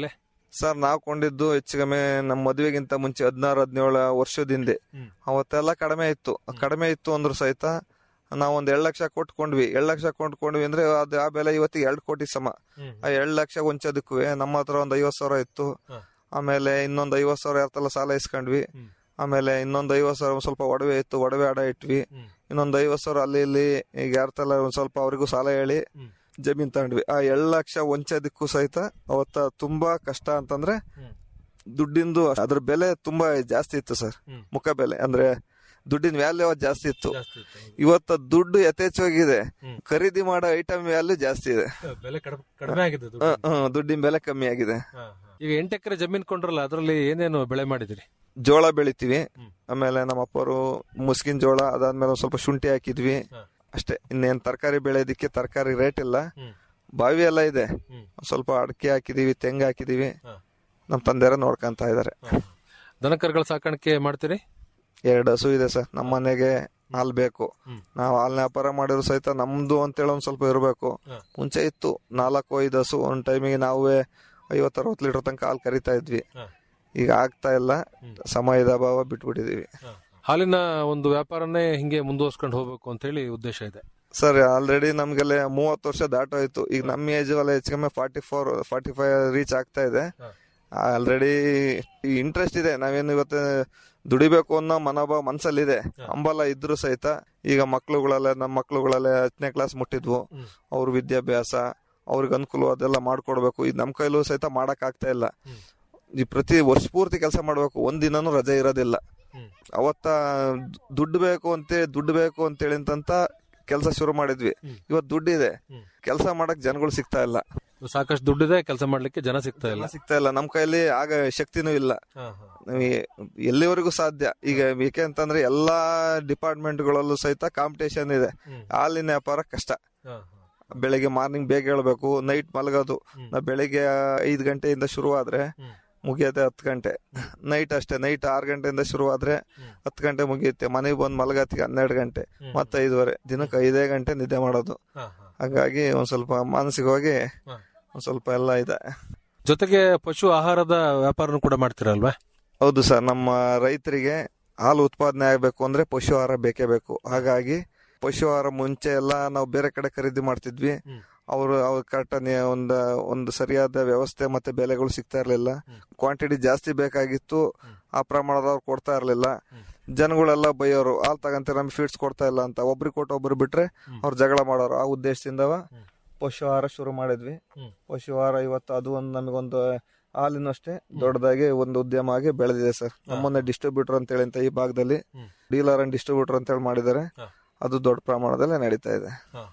ಸರ್ ನಾವು ಕೊಂಡಿದ್ದು ಹೆಚ್ಚು ಕಮ್ಮಿ ನಮ್ಮ ಮದುವೆಗಿಂತ ಮುಂಚೆ ಹದಿನಾರು ಹದಿನೇಳು ವರ್ಷದ ಹಿಂದೆ ಅವತ್ತೆಲ್ಲ ಕಡಿಮೆ ಇತ್ತು ಕಡಿಮೆ ಇತ್ತು ಅಂದ್ರೂ ಸಹಿತ ನಾವು ಒಂದ್ ಎರಡ್ ಲಕ್ಷ ಕೊಟ್ಕೊಂಡ್ವಿ ಎರಡ್ ಲಕ್ಷ ಕೊಂಡ್ಕೊಂಡ್ವಿ ಅಂದ್ರೆ ಅದು ಆ ಬೆಲೆ ಇವತ್ತಿಗೆ ಎರಡ್ ಕೋಟಿ ಸಮ ಆ ಎರಡ್ ಲಕ್ಷ ಹೊಂಚೋದಕ್ಕೂ ನಮ್ಮ ಹತ್ರ ಒಂದ್ ಐವತ್ ಸಾವಿರ ಇತ್ತು ಆಮೇಲೆ ಇನ್ನೊಂದ್ ಐವತ್ ಸಾವಿರ ಯಾರ್ತಲ್ಲ ಸಾಲ ಇಸ್ಕೊಂಡ್ವಿ ಆಮೇಲೆ ಇನ್ನೊಂದ್ ಐವತ್ ಸಾವಿರ ಒಂದ್ ಸ್ವಲ್ಪ ಒಡವೆ ಇತ್ತು ಒಡವೆ ಅಡ ಇಟ್ವಿ ಇನ್ನೊಂದ್ ಐವತ್ ಸಾವಿರ ಅಲ್ಲಿ ಇಲ್ಲಿ ಈಗ ಯಾರ್ತಲ್ಲ ಒಂದ್ ಸ್ವಲ್ಪ ಅವರಿಗೂ ಸಾಲ ಹೇಳಿ ಜಮೀನ್ ತಗೊಂಡ್ವಿ ಆ ಎರಡ್ ಲಕ್ಷ ಹೊಂಚೋದಕ್ಕೂ ಸಹಿತ ಅವತ್ತ ತುಂಬಾ ಕಷ್ಟ ಅಂತಂದ್ರೆ ದುಡ್ಡಿಂದು ಅದ್ರ ಬೆಲೆ ತುಂಬಾ ಜಾಸ್ತಿ ಇತ್ತು ಸರ್ ಮುಖ ಬೆಲೆ ಅಂದ್ರೆ ದುಡ್ಡಿನ ವ್ಯಾಲ್ಯೂ ಅವತ್ತು ಜಾಸ್ತಿ ಇತ್ತು ಇವತ್ತ ದುಡ್ಡು ಯಥೇಚ್ಛವಾಗಿದೆ ಖರೀದಿ ಮಾಡೋ ಐಟಮ್ ವ್ಯಾಲ್ಯೂ ಜಾಸ್ತಿ ಇದೆ ಬೆಲೆ ಕಡಿಮೆ ಕಡಿಮೆ ಆಗಿದೆ ದುಡ್ಡು. ಹ್ಮ್, ಹ್ಮ್, ದುಡ್ಡಿನ ಬೆಲೆ ಕಮ್ಮಿ ಆಗಿದೆ ಈಗ ಎಂಟು ಎಕರೆ ಜಮೀನ್ ಕೊಂಡ್ರಲ್ಲ ಅದರಲ್ಲಿ ಏನೇನು ಬೆಳೆ ಮಾಡಿದಿರಿ ಜೋಳ ಬೆಳಿತೀವಿ ಆಮೇಲೆ ನಮ್ಮ ಅಪ್ಪರು ಮುಸ್ಕಿನ ಜೋಳ ಅದಾದ್ಮೇಲೆ ಒಂದ್ ಸ್ವಲ್ಪ ಶುಂಠಿ ಹಾಕಿದ್ವಿ ಅಷ್ಟೇ ಇನ್ನೇನ್ ತರಕಾರಿ ಬೆಳೆಯೋದಿಕ್ಕೆ ತರಕಾರಿ ರೇಟ್ ಇಲ್ಲ ಬಾವಿ ಎಲ್ಲ ಇದೆ ಒಂದ್ ಸ್ವಲ್ಪ ಅಡಿಕೆ ಹಾಕಿದೀವಿ ತೆಂಗು ಹಾಕಿದೀವಿ ನಮ್ ತಂದೆಯರ ನೋಡ್ಕೊಂತ ಇದಾರೆ ದನಕರುಗಳ ಸಾಕಾಣಿಕೆ ಮಾಡ್ತೀರಿ ಎರಡು ಹಸು ಇದೆ ಸರ್ ನಮ್ಮ ಮನೆಗೆ ಹಾಲ್ ಬೇಕು ನಾವು ಹಾಲ್ನ ವ್ಯಾಪಾರ ಮಾಡಿದ್ರು ಸಹಿತ ನಮ್ದು ಅಂತೇಳಿ ಒಂದ್ ಸ್ವಲ್ಪ ಇರಬೇಕು ಮುಂಚೆ ಇತ್ತು ನಾಲ್ಕು ಐದು ಹಸು ಒಂದ್ ಟೈಮಿಗೆ ನಾವೇ ಐವತ್ತು ಅರವತ್ತು ಲೀಟರ್ ತನಕ ಹಾಲು ಕರಿತಾ ಇದ್ವಿ ಈಗ ಆಗ್ತಾ ಇಲ್ಲ ಸಮಯದ ಅಭಾವ ಬಿಟ್ಬಿಟ್ಟಿದೀವಿ ಹಾಲಿನ ಒಂದು ವ್ಯಾಪಾರನೇ ಹಿಂಗೆ ಮುಂದುವರ್ಸ್ಕೊಂಡು ಹೋಗ್ಬೇಕು ಅಂತ ಹೇಳಿ ಉದ್ದೇಶ ಇದೆ ಸರ್ ಆಲ್ರೆಡಿ ನಮ್ಗೆಲ್ಲ ಮೂವತ್ತು ವರ್ಷ ದಾಟೋಯ್ತು ಈಗ ನಮ್ಮ ಏಜ್ ಎಲ್ಲ ಹೆಚ್ಚು ಕಮ್ಮಿ forty four forty five reach ಆಗ್ತಾ ಇದೆ ಆಲ್ರೆಡಿ ಇಂಟ್ರೆಸ್ಟ್ ಇದೆ ನಾವೇನು ಇವತ್ತು ದುಡಿಬೇಕು ಅನ್ನೋ ಮನೋಭಾವ ಮನ್ಸಲ್ಲಿದೆ ಹಂಬಲ ಇದ್ರು ಸಹಿತ ಈಗ ಮಕ್ಳುಗಳೆಲ್ಲ ನಮ್ಮ ಮಕ್ಳುಗಳೆಲ್ಲ ಹತ್ತನೇ ಕ್ಲಾಸ್ ಮುಟ್ಟಿದ್ವು ಅವ್ರ ವಿದ್ಯಾಭ್ಯಾಸ ಅವ್ರಿಗೆ ಅನುಕೂಲ ಅದೆಲ್ಲ ಮಾಡ್ಕೊಡ್ಬೇಕು ಇದು ನಮ್ಮ ಕೈಲೂ ಸಹಿತ ಮಾಡಕ್ ಆಗ್ತಾ ಇಲ್ಲ ಈ ಪ್ರತಿ ವರ್ಷ ಪೂರ್ತಿ ಕೆಲಸ ಮಾಡ್ಬೇಕು ಒಂದ್ ದಿನನೂ ರಜೆ ಇರೋದಿಲ್ಲ ಅವತ್ತ ದುಡ್ಡು ಬೇಕು ಅಂತ ದುಡ್ಡು ಬೇಕು ಅಂತೇಳಿ ಅಂತ ಕೆಲಸ ಶುರು ಮಾಡಿದ್ವಿ ಇವತ್ ದುಡ್ಡಿದೆ ಕೆಲಸ ಮಾಡಕ್ ಜನಗಳು ಸಿಗ್ತಾ ಇಲ್ಲ ಸಾಕಷ್ಟು ದುಡ್ಡಿದೆ ಕೆಲಸ ಮಾಡ್ಲಿಕ್ಕೆ ಜನ ಸಿಗ್ತಾ ಇಲ್ಲ ಸಿಗ್ತಾ ಇಲ್ಲ ನಮ್ ಕೈಲಿ ಆಗ ಶಕ್ತಿನೂ ಇಲ್ಲ ನಮ್ಗೆ ಎಲ್ಲಿವರೆಗೂ ಸಾಧ್ಯ ಈಗ ಏಕೆ ಅಂತಂದ್ರೆ ಎಲ್ಲಾ ಡಿಪಾರ್ಟ್ಮೆಂಟ್ಗಳಲ್ಲೂ ಸಹಿತ ಕಾಂಪಿಟೇಷನ್ ಇದೆ ಹಾಲಿನ ವ್ಯಾಪಾರ ಕಷ್ಟ ಬೆಳಿಗ್ಗೆ ಮಾರ್ನಿಂಗ್ ಬೇಗ ಹೇಳ್ಬೇಕು ನೈಟ್ ಮಲಗೋದು ನಾ ಬೆಳಿಗ್ಗೆ ಐದ್ ಗಂಟೆಯಿಂದ ಶುರುವಾದ್ರೆ ಮುಗಿಯತ್ತೆ ಹತ್ತು ಗಂಟೆ ನೈಟ್ ಅಷ್ಟೇ ನೈಟ್ ಆರು ಗಂಟೆಯಿಂದ ಶುರುವಾದ್ರೆ ಹತ್ತು ಗಂಟೆ ಮುಗಿಯುತ್ತೆ ಮನೆಗೆ ಬಂದು ಮಲಗತ್ತಿಗೆ ಹನ್ನೆರಡು ಗಂಟೆ ಮತ್ತೆ ಐದುವರೆ ದಿನಕ್ಕೆ ಐದೇ ಗಂಟೆ ನಿದ್ದೆ ಮಾಡೋದು ಹಾಗಾಗಿ ಒಂದ್ ಸ್ವಲ್ಪ ಮಾನಸಿಕವಾಗಿ ಒಂದ್ ಸ್ವಲ್ಪ ಎಲ್ಲ ಇದೆ ಜೊತೆಗೆ ಪಶು ಆಹಾರದ ವ್ಯಾಪಾರನೂ ಕೂಡ ಮಾಡ್ತೀರಲ್ವಾ ಹೌದು ಸರ್ ನಮ್ಮ ರೈತರಿಗೆ ಹಾಲು ಉತ್ಪಾದನೆ ಆಗಬೇಕು ಅಂದ್ರೆ ಪಶು ಆಹಾರ ಬೇಕೇ ಬೇಕು ಹಾಗಾಗಿ ಪಶು ಆಹಾರ ಮುಂಚೆ ಎಲ್ಲ ನಾವು ಬೇರೆ ಕಡೆ ಖರೀದಿ ಮಾಡ್ತಿದ್ವಿ ಅವರು ಅವ್ರ ಕರೆಕ್ಟ್ ಒಂದು ಒಂದು ಸರಿಯಾದ ವ್ಯವಸ್ಥೆ ಮತ್ತೆ ಬೆಲೆಗಳು ಸಿಗ್ತಾ ಇರ್ಲಿಲ್ಲ ಕ್ವಾಂಟಿಟಿ ಜಾಸ್ತಿ ಬೇಕಾಗಿತ್ತು ಆ ಪ್ರಮಾಣದ ಅವ್ರು ಕೊಡ್ತಾ ಇರ್ಲಿಲ್ಲ ಜನಗಳೆಲ್ಲ ಬೈಯೋರು ಹಾಲ್ ತಗಂತ ನಮ್ಗೆ ಫೀಡ್ಸ್ ಕೊಡ್ತಾ ಇಲ್ಲ ಅಂತ ಒಬ್ರಿಗೆ ಕೊಟ್ಟು ಒಬ್ರು ಬಿಟ್ರೆ ಅವ್ರು ಜಗಳ ಮಾಡೋರು ಆ ಉದ್ದೇಶದಿಂದವ ಪಶು ಆಹಾರ ಶುರು ಮಾಡಿದ್ವಿ ಪಶು ಆಹಾರ ಇವತ್ತು ಅದು ಒಂದು ನಮಗೊಂದು ಹಾಲಿನ ಅಷ್ಟೇ ದೊಡ್ಡದಾಗಿ ಒಂದು ಉದ್ಯಮ ಆಗಿ ಬೆಳೆದಿದೆ ಸರ್ ನಮ್ಮನ್ನ ಡಿಸ್ಟ್ರಿಬ್ಯೂಟರ್ ಅಂತ ಹೇಳಿ ಅಂತ ಈ ಭಾಗದಲ್ಲಿ ಡೀಲರ್ ಅಂಡ್ ಡಿಸ್ಟ್ರಿಬ್ಯೂಟರ್ ಅಂತ ಹೇಳಿ ಮಾಡಿದ್ದಾರೆ ಅದು ದೊಡ್ಡ ಪ್ರಮಾಣದಲ್ಲಿ ನಡೀತಾ ಇದೆ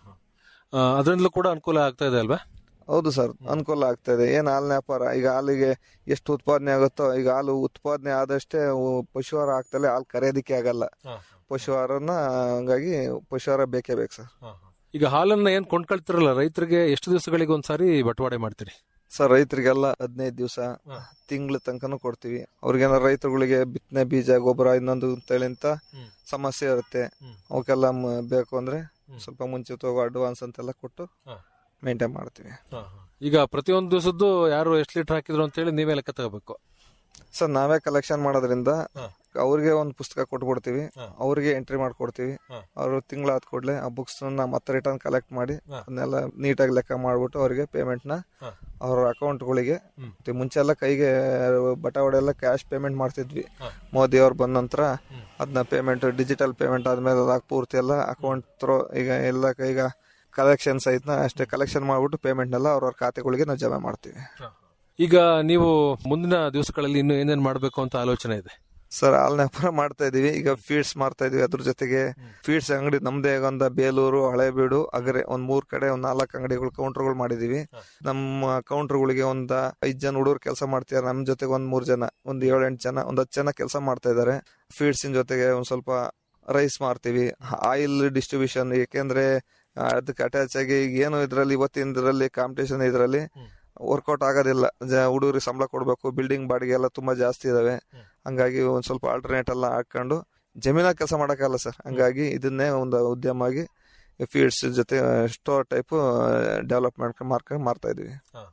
ಅದರಿಂದಲೂ ಕೂಡ ಅನುಕೂಲ ಆಗ್ತಾ ಇದೆ ಅಲ್ವಾ ಹೌದು ಸರ್ ಅನುಕೂಲ ಆಗ್ತಾ ಇದೆ ಏನ್ ಹಾಲಿನ ವ್ಯಾಪಾರ ಈಗ ಹಾಲಿಗೆ ಎಷ್ಟು ಉತ್ಪಾದನೆ ಆಗುತ್ತೋ ಈಗ ಹಾಲು ಉತ್ಪಾದನೆ ಆದಷ್ಟೇ ಉ- ಪಶು ಆಹಾರ ಆಗ್ತಲೇ ಹಾಲು ಕರೆಯೋದಿಕ್ಕೆ ಆಗಲ್ಲ ಪಶು ಆಹಾರನ ಹಂಗಾಗಿ ಪಶು ಆಹಾರ ಬೇಕೇ ಬೇಕು ಸರ್ ಈಗ ಹಾಲನ್ನ ಏನ್ ಕೊಂಡ್ಕೊಳ್ತಿರಲ್ಲ ರೈತರಿಗೆ ಎಷ್ಟು ದಿವಸಗಳಿಗೆ ಒಂದ್ಸಾರಿ ಬಟವಾಡೆ ಮಾಡ್ತೀರಿ ಸರ್ ರೈತರಿಗೆಲ್ಲ ಹದಿನೈದು ದಿವಸ ತಿಂಗಳ ತನಕನೂ ಕೊಡ್ತೀವಿ ಅವ್ರಿಗೇನ ರೈತರುಗಳಿಗೆ ಬಿತ್ತನೆ ಬೀಜ ಗೊಬ್ಬರ ಇನ್ನೊಂದು ಅಂತೇಳಿ ಅಂತ ಸಮಸ್ಯೆ ಇರುತ್ತೆ ಅವಕ್ಕೆಲ್ಲ ಮ- ಬೇಕು ಅಂದ್ರೆ ಸ್ವಲ್ಪ ಮುಂಚಿತವಾಗಿ ಅಡ್ವಾನ್ಸ್ ಅಂತೆಲ್ಲ ಕೊಟ್ಟು ಮೇಂಟೈನ್ ಮಾಡ್ತೀವಿ ಈಗ ಪ್ರತಿಯೊಂದು ದಿವಸದ್ದು ಯಾರು ಎಷ್ಟು ಲೀಟರ್ ಹಾಕಿದ್ರು ಅಂತ ಹೇಳಿ ನೀವೇ ಲೆಕ್ಕ ತಗೋಬೇಕು ಸರ್ ನಾವೇ ಕಲೆಕ್ಷನ್ ಮಾಡೋದ್ರಿಂದ ಅವ್ರಿಗೆ ಒಂದು ಪುಸ್ತಕ ಕೊಟ್ಬಿಡ್ತೀವಿ ಅವ್ರಿಗೆ ಎಂಟ್ರಿ ಮಾಡ್ಕೊಡ್ತೀವಿ ಅವರು ತಿಂಗಳ ಆದ ಕೂಡಲೇ ಆ ಬುಕ್ಸ್ ಮತ್ತೆ ರಿಟರ್ನ್ ಕಲೆಕ್ಟ್ ಮಾಡಿ ಅದನ್ನೆಲ್ಲ ನೀಟಾಗಿ ಲೆಕ್ಕ ಮಾಡ್ಬಿಟ್ಟು ಅವ್ರಿಗೆ ಪೇಮೆಂಟ್ ನ ಅವ್ರ ಅಕೌಂಟ್ಗಳಿಗೆ ಮುಂಚೆ ಎಲ್ಲ ಕೈಗೆ ಬಟಾವಡೆ ಎಲ್ಲ ಕ್ಯಾಶ್ ಪೇಮೆಂಟ್ ಮಾಡ್ತಿದ್ವಿ ಮೋದಿ ಅವ್ರು ಬಂದ ನಂತರ ಅದನ್ನ ಪೇಮೆಂಟ್ ಡಿಜಿಟಲ್ ಪೇಮೆಂಟ್ ಆದ್ಮೇಲೆ ಅದಾಗ ಪೂರ್ತಿ ಎಲ್ಲ ಅಕೌಂಟ್ ಥ್ರೋ ಈಗ ಎಲ್ಲ ಈಗ ಕಲೆಕ್ಷನ್ ಸಹಿತ ಅಷ್ಟೇ ಕಲೆಕ್ಷನ್ ಮಾಡ್ಬಿಟ್ಟು ಪೇಮೆಂಟ್ ಎಲ್ಲ ಅವ್ರವ್ರ ಖಾತೆಗಳಿಗೆ ನಾವು ಜಮಾ ಮಾಡ್ತೀವಿ ಈಗ ನೀವು ಮುಂದಿನ ದಿವಸಗಳಲ್ಲಿ ಇನ್ನು ಏನೇನ್ ಮಾಡ್ಬೇಕು ಅಂತ ಆಲೋಚನೆ ಇದೆ ಸರ್ ಹಾಲಿನ ವ್ಯಾಪಾರ ಮಾಡ್ತಾ ಇದೀವಿ ಈಗ ಫೀಡ್ಸ್ ಮಾರ್ತಾ ಇದೀವಿ ಅದ್ರ ಜೊತೆಗೆ ಫೀಡ್ಸ್ ಅಂಗಡಿ ನಮ್ದೇ ಒಂದು ಬೇಲೂರು ಹಳೇಬೀಡು ಅಗರೆ ಒಂದ್ ಮೂರ್ ಕಡೆ ಒಂದ್ ನಾಲ್ಕು ಅಂಗಡಿಗಳು ಕೌಂಟರ್ಗಳು ಮಾಡಿದೀವಿ ನಮ್ಮ ಕೌಂಟರ್ಗಳಿಗೆ ಒಂದ್ ಐದ್ ಜನ ಹುಡುಗರು ಕೆಲಸ ಮಾಡ್ತಿದ್ದಾರೆ ನಮ್ ಜೊತೆಗೆ ಒಂದ್ ಮೂರ್ ಜನ ಒಂದ್ ಏಳು ಎಂಟು ಜನ ಒಂದ್ ಹತ್ತು ಜನ ಕೆಲಸ ಮಾಡ್ತಾ ಇದಾರೆ ಫೀಡ್ಸ್ ಜೊತೆಗೆ ಒಂದ್ ಸ್ವಲ್ಪ ರೈಸ್ ಮಾರ್ತೀವಿ ಆಯಿಲ್ ಡಿಸ್ಟ್ರಿಬ್ಯೂಷನ್ ಏಕೆಂದ್ರೆ ಆ, ಅದಕ್ಕೆ ಅಟ್ಯಾಚ್ ಆಗಿ ಈಗ ಏನು ಇದ್ರಲ್ಲಿ ಇವತ್ತಿನದ್ರಲ್ಲಿ ಕಾಂಪಿಟೇಷನ್ ಇದ್ರಲ್ಲಿ ವರ್ಕೌಟ್ ಆಗೋದಿಲ್ಲ ಹುಡುಗರಿಗೆ ಸಂಬಳ ಕೊಡ್ಬೇಕು ಬಿಲ್ಡಿಂಗ್ ಬಾಡಿಗೆ ಎಲ್ಲ ತುಂಬಾ ಜಾಸ್ತಿ ಇದಾವೆ ಹಂಗಾಗಿ ಒಂದ್ ಸ್ವಲ್ಪ ಆಲ್ಟರ್ನೇಟ್ ಎಲ್ಲ ಹಾಕೊಂಡು ಜಮೀನಾಗ ಕೆಲಸ ಮಾಡಕ್ಕಾಗಲ್ಲ ಸರ್ ಹಂಗಾಗಿ ಇದನ್ನೇ ಒಂದು ಉದ್ಯಮ ಆಗಿ ಫೀಡ್ಸ್ ಜೊತೆ ಸ್ಟೋರ್ ಟೈಪ್ ಡೆವಲಪ್ಮೆಂಟ್ ಮಾರ್ಕ್ ಮಾರ್ತಾ ಇದೀವಿ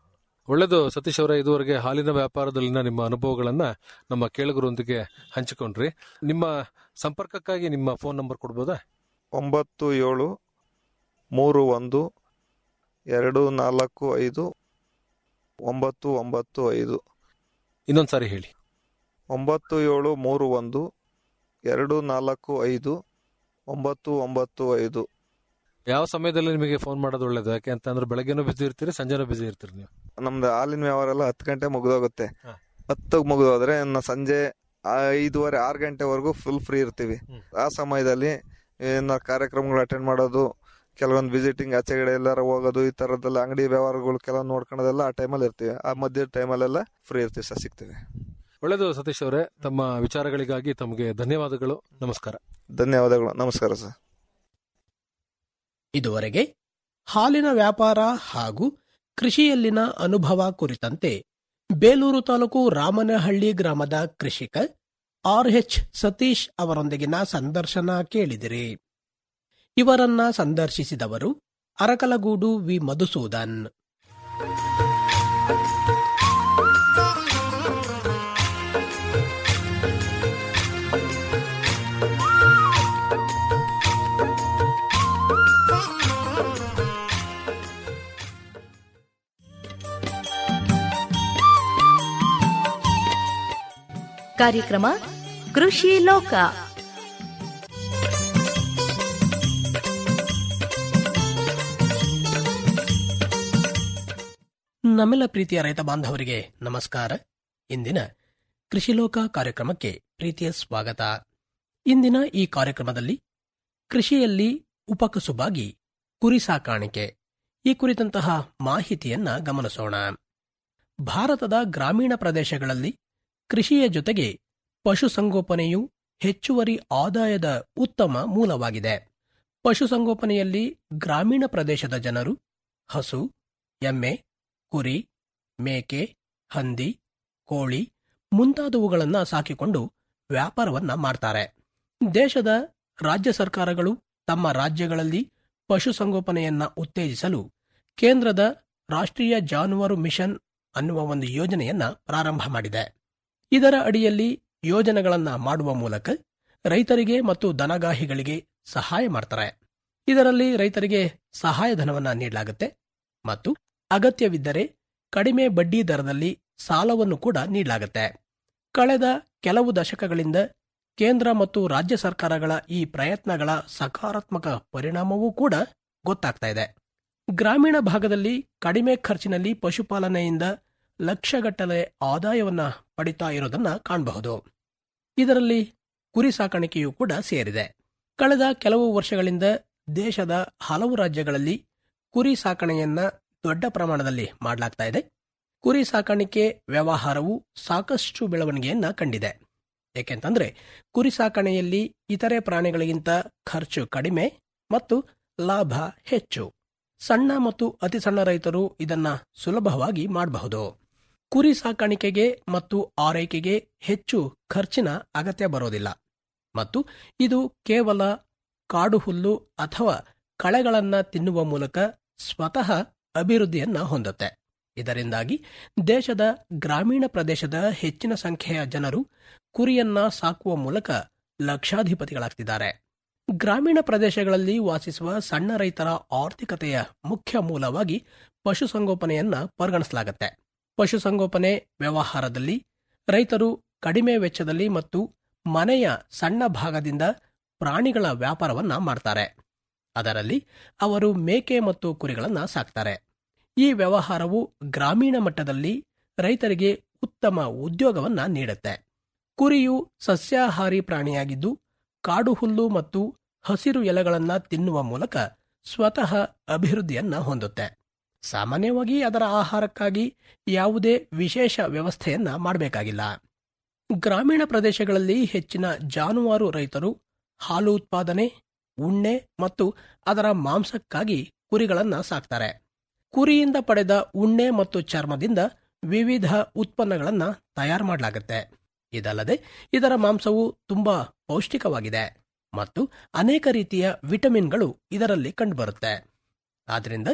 ಒಳ್ಳೆಯದು ಸತೀಶ್ ಅವರೇ ಇದುವರೆಗೆ ಹಾಲಿನ ವ್ಯಾಪಾರದಲ್ಲಿನ ನಿಮ್ಮ ಅನುಭವಗಳನ್ನ ನಮ್ಮ ಕೇಳುಗರೊಂದಿಗೆ ಹಂಚಿಕೊಂಡ್ರಿ ನಿಮ್ಮ ಸಂಪರ್ಕಕ್ಕಾಗಿ ನಿಮ್ಮ ಫೋನ್ ನಂಬರ್ ಕೊಡ್ಬೋದಾ ಒಂಬತ್ತು ಏಳು ಮೂರು ಒಂದು ಎರಡು ನಾಲ್ಕು ಐದು ಒಂಬತ್ತು ಒಂಬತ್ತು ಐದು ಇನ್ನೊಂದ್ಸಾರಿ ಹೇಳಿ ಒಂಬತ್ತು ಏಳು ಮೂರು ಒಂದು ಎರಡು ನಾಲ್ಕು ಐದು ಒಂಬತ್ತು ಒಂಬತ್ತು ಐದು ಯಾವ ಸಮಯದಲ್ಲಿ ನಿಮಗೆ ಫೋನ್ ಮಾಡೋದು ಒಳ್ಳೇದು ಯಾಕೆ ಅಂತಂದ್ರೆ ಬೆಳಗ್ಗೆನೂ ಬಿಸಿ ಇರ್ತೀರಿ ಸಂಜೆನೂ ಬಿಸಿ ಇರ್ತೀರಿ ನೀವು ನಮ್ದು ಹಾಲಿನ ವ್ಯವಹಾರ ಎಲ್ಲ ಹತ್ತು ಗಂಟೆ ಮುಗಿದೋಗುತ್ತೆ ಹತ್ತಕ್ಕೆ ಮುಗಿದೋದ್ರೆ ಇನ್ನು ಸಂಜೆ ಐದೂವರೆ ಆರು ಗಂಟೆವರೆಗೂ ಫುಲ್ ಫ್ರೀ ಇರ್ತೀವಿ ಆ ಸಮಯದಲ್ಲಿ ಏನ ಕಾರ್ಯಕ್ರಮಗಳು ಅಟೆಂಡ್ ಮಾಡೋದು ಕೆಲವೊಂದು ವಿಸಿಟಿಂಗ್ ಆಚೆಗಡೆ ಎಲ್ಲಾರ ಹೋಗೋದು ಈ ತರದ್ದೆಲ್ಲ ಅಂಗಡಿ ವ್ಯವಹಾರಗಳು ಕೆಲವು ನೋಡ್ಕೊಳೋದೆಲ್ಲ ಆ ಟೈಮಲ್ಲಿ ಇರ್ತೀವಿ ಆ ಮಧ್ಯ ಟೈಮಲ್ಲೆಲ್ಲ ಫ್ರೀ ಇರ್ತೀವಿ ಸರ್ ಸಿಗ್ತೀವಿ ಒಳ್ಳೆಯದು ಸತೀಶ್ ಅವರೇ ತಮ್ಮ ವಿಚಾರಗಳಿಗಾಗಿ ತಮಗೆ ಧನ್ಯವಾದಗಳು ನಮಸ್ಕಾರ ಧನ್ಯವಾದಗಳು ನಮಸ್ಕಾರ ಸರ್ ಇದುವರೆಗೆ ಹಾಲಿನ ವ್ಯಾಪಾರ ಹಾಗೂ ಕೃಷಿಯಲ್ಲಿನ ಅನುಭವ ಕುರಿತಂತೆ ಬೇಲೂರು ತಾಲೂಕು ರಾಮನಹಳ್ಳಿ ಗ್ರಾಮದ ಕೃಷಿಕ ಆರ್ ಎಚ್ ಸತೀಶ್ ಅವರೊಂದಿಗಿನ ಸಂದರ್ಶನ ಕೇಳಿದಿರಿ ಇವರನ್ನ ಸಂದರ್ಶಿಸಿದವರು ಅರಕಲಗೂಡು ವಿ ಮಧುಸೂದನ್ ಕಾರ್ಯಕ್ರಮ ಕೃಷಿ ಲೋಕ ನಮ್ಮೆಲ್ಲ ಪ್ರೀತಿಯ ರೈತ ಬಾಂಧವರಿಗೆ ನಮಸ್ಕಾರ ಇಂದಿನ ಕೃಷಿಲೋಕ ಕಾರ್ಯಕ್ರಮಕ್ಕೆ ಪ್ರೀತಿಯ ಸ್ವಾಗತ ಇಂದಿನ ಈ ಕಾರ್ಯಕ್ರಮದಲ್ಲಿ ಕೃಷಿಯಲ್ಲಿ ಉಪಕಸುಬಾಗಿ ಕುರಿ ಸಾಕಾಣಿಕೆ ಈ ಕುರಿತಂತಹ ಮಾಹಿತಿಯನ್ನ ಗಮನಿಸೋಣ ಭಾರತದ ಗ್ರಾಮೀಣ ಪ್ರದೇಶಗಳಲ್ಲಿ ಕೃಷಿಯ ಜೊತೆಗೆ ಪಶುಸಂಗೋಪನೆಯು ಹೆಚ್ಚುವರಿ ಆದಾಯದ ಉತ್ತಮ ಮೂಲವಾಗಿದೆ ಪಶುಸಂಗೋಪನೆಯಲ್ಲಿ ಗ್ರಾಮೀಣ ಪ್ರದೇಶದ ಜನರು ಹಸು ಎಮ್ಮೆ ಕುರಿ ಮೇಕೆ ಹಂದಿ ಕೋಳಿ ಮುಂತಾದವುಗಳನ್ನು ಸಾಕಿಕೊಂಡು ವ್ಯಾಪಾರವನ್ನ ಮಾಡ್ತಾರೆ ದೇಶದ ರಾಜ್ಯ ಸರ್ಕಾರಗಳು ತಮ್ಮ ರಾಜ್ಯಗಳಲ್ಲಿ ಪಶುಸಂಗೋಪನೆಯನ್ನ ಉತ್ತೇಜಿಸಲು ಕೇಂದ್ರದ ರಾಷ್ಟ್ರೀಯ ಜಾನುವಾರು ಮಿಷನ್ ಅನ್ನುವ ಒಂದು ಯೋಜನೆಯನ್ನ ಪ್ರಾರಂಭ ಮಾಡಿದೆ ಇದರ ಅಡಿಯಲ್ಲಿ ಯೋಜನೆಗಳನ್ನ ಮಾಡುವ ಮೂಲಕ ರೈತರಿಗೆ ಮತ್ತು ದನಗಾಹಿಗಳಿಗೆ ಸಹಾಯ ಮಾಡ್ತಾರೆ ಇದರಲ್ಲಿ ರೈತರಿಗೆ ಸಹಾಯಧನವನ್ನ ನೀಡಲಾಗುತ್ತೆ ಮತ್ತು ಅಗತ್ಯವಿದ್ದರೆ ಕಡಿಮೆ ಬಡ್ಡಿ ದರದಲ್ಲಿ ಸಾಲವನ್ನು ಕೂಡ ನೀಡಲಾಗುತ್ತೆ ಕಳೆದ ಕೆಲವು ದಶಕಗಳಿಂದ ಕೇಂದ್ರ ಮತ್ತು ರಾಜ್ಯ ಸರ್ಕಾರಗಳ ಈ ಪ್ರಯತ್ನಗಳ ಸಕಾರಾತ್ಮಕ ಪರಿಣಾಮವೂ ಕೂಡ ಗೊತ್ತಾಗ್ತಾ ಇದೆ ಗ್ರಾಮೀಣ ಭಾಗದಲ್ಲಿ ಕಡಿಮೆ ಖರ್ಚಿನಲ್ಲಿ ಪಶುಪಾಲನೆಯಿಂದ ಲಕ್ಷಗಟ್ಟಲೆ ಆದಾಯವನ್ನ ಪಡಿತಾ ಇರೋದನ್ನ ಕಾಣಬಹುದು ಇದರಲ್ಲಿ ಕುರಿ ಸಾಕಾಣಿಕೆಯೂ ಕೂಡ ಸೇರಿದೆ ಕಳೆದ ಕೆಲವು ವರ್ಷಗಳಿಂದ ದೇಶದ ಹಲವು ರಾಜ್ಯಗಳಲ್ಲಿ ಕುರಿ ಸಾಕಣೆಯನ್ನ ದೊಡ್ಡ ಪ್ರಮಾಣದಲ್ಲಿ ಮಾಡಲಾಗ್ತಾ ಇದೆ ಕುರಿ ಸಾಕಾಣಿಕೆ ವ್ಯವಹಾರವು ಸಾಕಷ್ಟು ಬೆಳವಣಿಗೆಯನ್ನ ಕಂಡಿದೆ ಏಕೆಂತಂದ್ರೆ ಕುರಿ ಸಾಕಣೆಯಲ್ಲಿ ಇತರೆ ಪ್ರಾಣಿಗಳಿಗಿಂತ ಖರ್ಚು ಕಡಿಮೆ ಮತ್ತು ಲಾಭ ಹೆಚ್ಚು ಸಣ್ಣ ಮತ್ತು ಅತಿ ಸಣ್ಣ ರೈತರು ಇದನ್ನ ಸುಲಭವಾಗಿ ಮಾಡಬಹುದು ಕುರಿ ಸಾಕಾಣಿಕೆಗೆ ಮತ್ತು ಆರೈಕೆಗೆ ಹೆಚ್ಚು ಖರ್ಚಿನ ಅಗತ್ಯ ಬರೋದಿಲ್ಲ ಮತ್ತು ಇದು ಕೇವಲ ಕಾಡು ಹುಲ್ಲು ಅಥವಾ ಕಳೆಗಳನ್ನ ತಿನ್ನುವ ಮೂಲಕ ಸ್ವತಃ ಅಭಿವೃದ್ಧಿಯನ್ನ ಹೊಂದುತ್ತೆ ಇದರಿಂದಾಗಿ ದೇಶದ ಗ್ರಾಮೀಣ ಪ್ರದೇಶದ ಹೆಚ್ಚಿನ ಸಂಖ್ಯೆಯ ಜನರು ಕುರಿಯನ್ನ ಸಾಕುವ ಮೂಲಕ ಲಕ್ಷಾಧಿಪತಿಗಳಾಗ್ತಿದ್ದಾರೆ ಗ್ರಾಮೀಣ ಪ್ರದೇಶಗಳಲ್ಲಿ ವಾಸಿಸುವ ಸಣ್ಣ ರೈತರ ಆರ್ಥಿಕತೆಯ ಮುಖ್ಯ ಮೂಲವಾಗಿ ಪಶುಸಂಗೋಪನೆಯನ್ನ ಪರಿಗಣಿಸಲಾಗುತ್ತೆ ಪಶುಸಂಗೋಪನೆ ವ್ಯವಹಾರದಲ್ಲಿ ರೈತರು ಕಡಿಮೆ ವೆಚ್ಚದಲ್ಲಿ ಮತ್ತು ಮನೆಯ ಸಣ್ಣ ಭಾಗದಿಂದ ಪ್ರಾಣಿಗಳ ವ್ಯಾಪಾರವನ್ನ ಮಾಡ್ತಾರೆ ಅದರಲ್ಲಿ ಅವರು ಮೇಕೆ ಮತ್ತು ಕುರಿಗಳನ್ನ ಸಾಕ್ತಾರೆ ಈ ವ್ಯವಹಾರವು ಗ್ರಾಮೀಣ ಮಟ್ಟದಲ್ಲಿ ರೈತರಿಗೆ ಉತ್ತಮ ಉದ್ಯೋಗವನ್ನ ನೀಡುತ್ತೆ ಕುರಿಯು ಸಸ್ಯಾಹಾರಿ ಪ್ರಾಣಿಯಾಗಿದ್ದು ಕಾಡು ಹುಲ್ಲು ಮತ್ತು ಹಸಿರು ಎಲೆಗಳನ್ನ ತಿನ್ನುವ ಮೂಲಕ ಸ್ವತಃ ಅಭಿವೃದ್ಧಿಯನ್ನ ಹೊಂದುತ್ತೆ ಸಾಮಾನ್ಯವಾಗಿ ಅದರ ಆಹಾರಕ್ಕಾಗಿ ಯಾವುದೇ ವಿಶೇಷ ವ್ಯವಸ್ಥೆಯನ್ನ ಮಾಡಬೇಕಾಗಿಲ್ಲ ಗ್ರಾಮೀಣ ಪ್ರದೇಶಗಳಲ್ಲಿ ಹೆಚ್ಚಿನ ಜಾನುವಾರು ರೈತರು ಹಾಲು ಉತ್ಪಾದನೆ ಉಣ್ಣೆ ಮತ್ತು ಅದರ ಮಾಂಸಕ್ಕಾಗಿ ಕುರಿಗಳನ್ನ ಸಾಕ್ತಾರೆ ಕುರಿಯಿಂದ ಪಡೆದ ಉಣ್ಣೆ ಮತ್ತು ಚರ್ಮದಿಂದ ವಿವಿಧ ಉತ್ಪನ್ನಗಳನ್ನ ತಯಾರು ಮಾಡಲಾಗುತ್ತೆ ಇದಲ್ಲದೆ ಇದರ ಮಾಂಸವು ತುಂಬಾ ಪೌಷ್ಟಿಕವಾಗಿದೆ ಮತ್ತು ಅನೇಕ ರೀತಿಯ ವಿಟಮಿನ್ಗಳು ಇದರಲ್ಲಿ ಕಂಡುಬರುತ್ತೆ ಆದ್ದರಿಂದ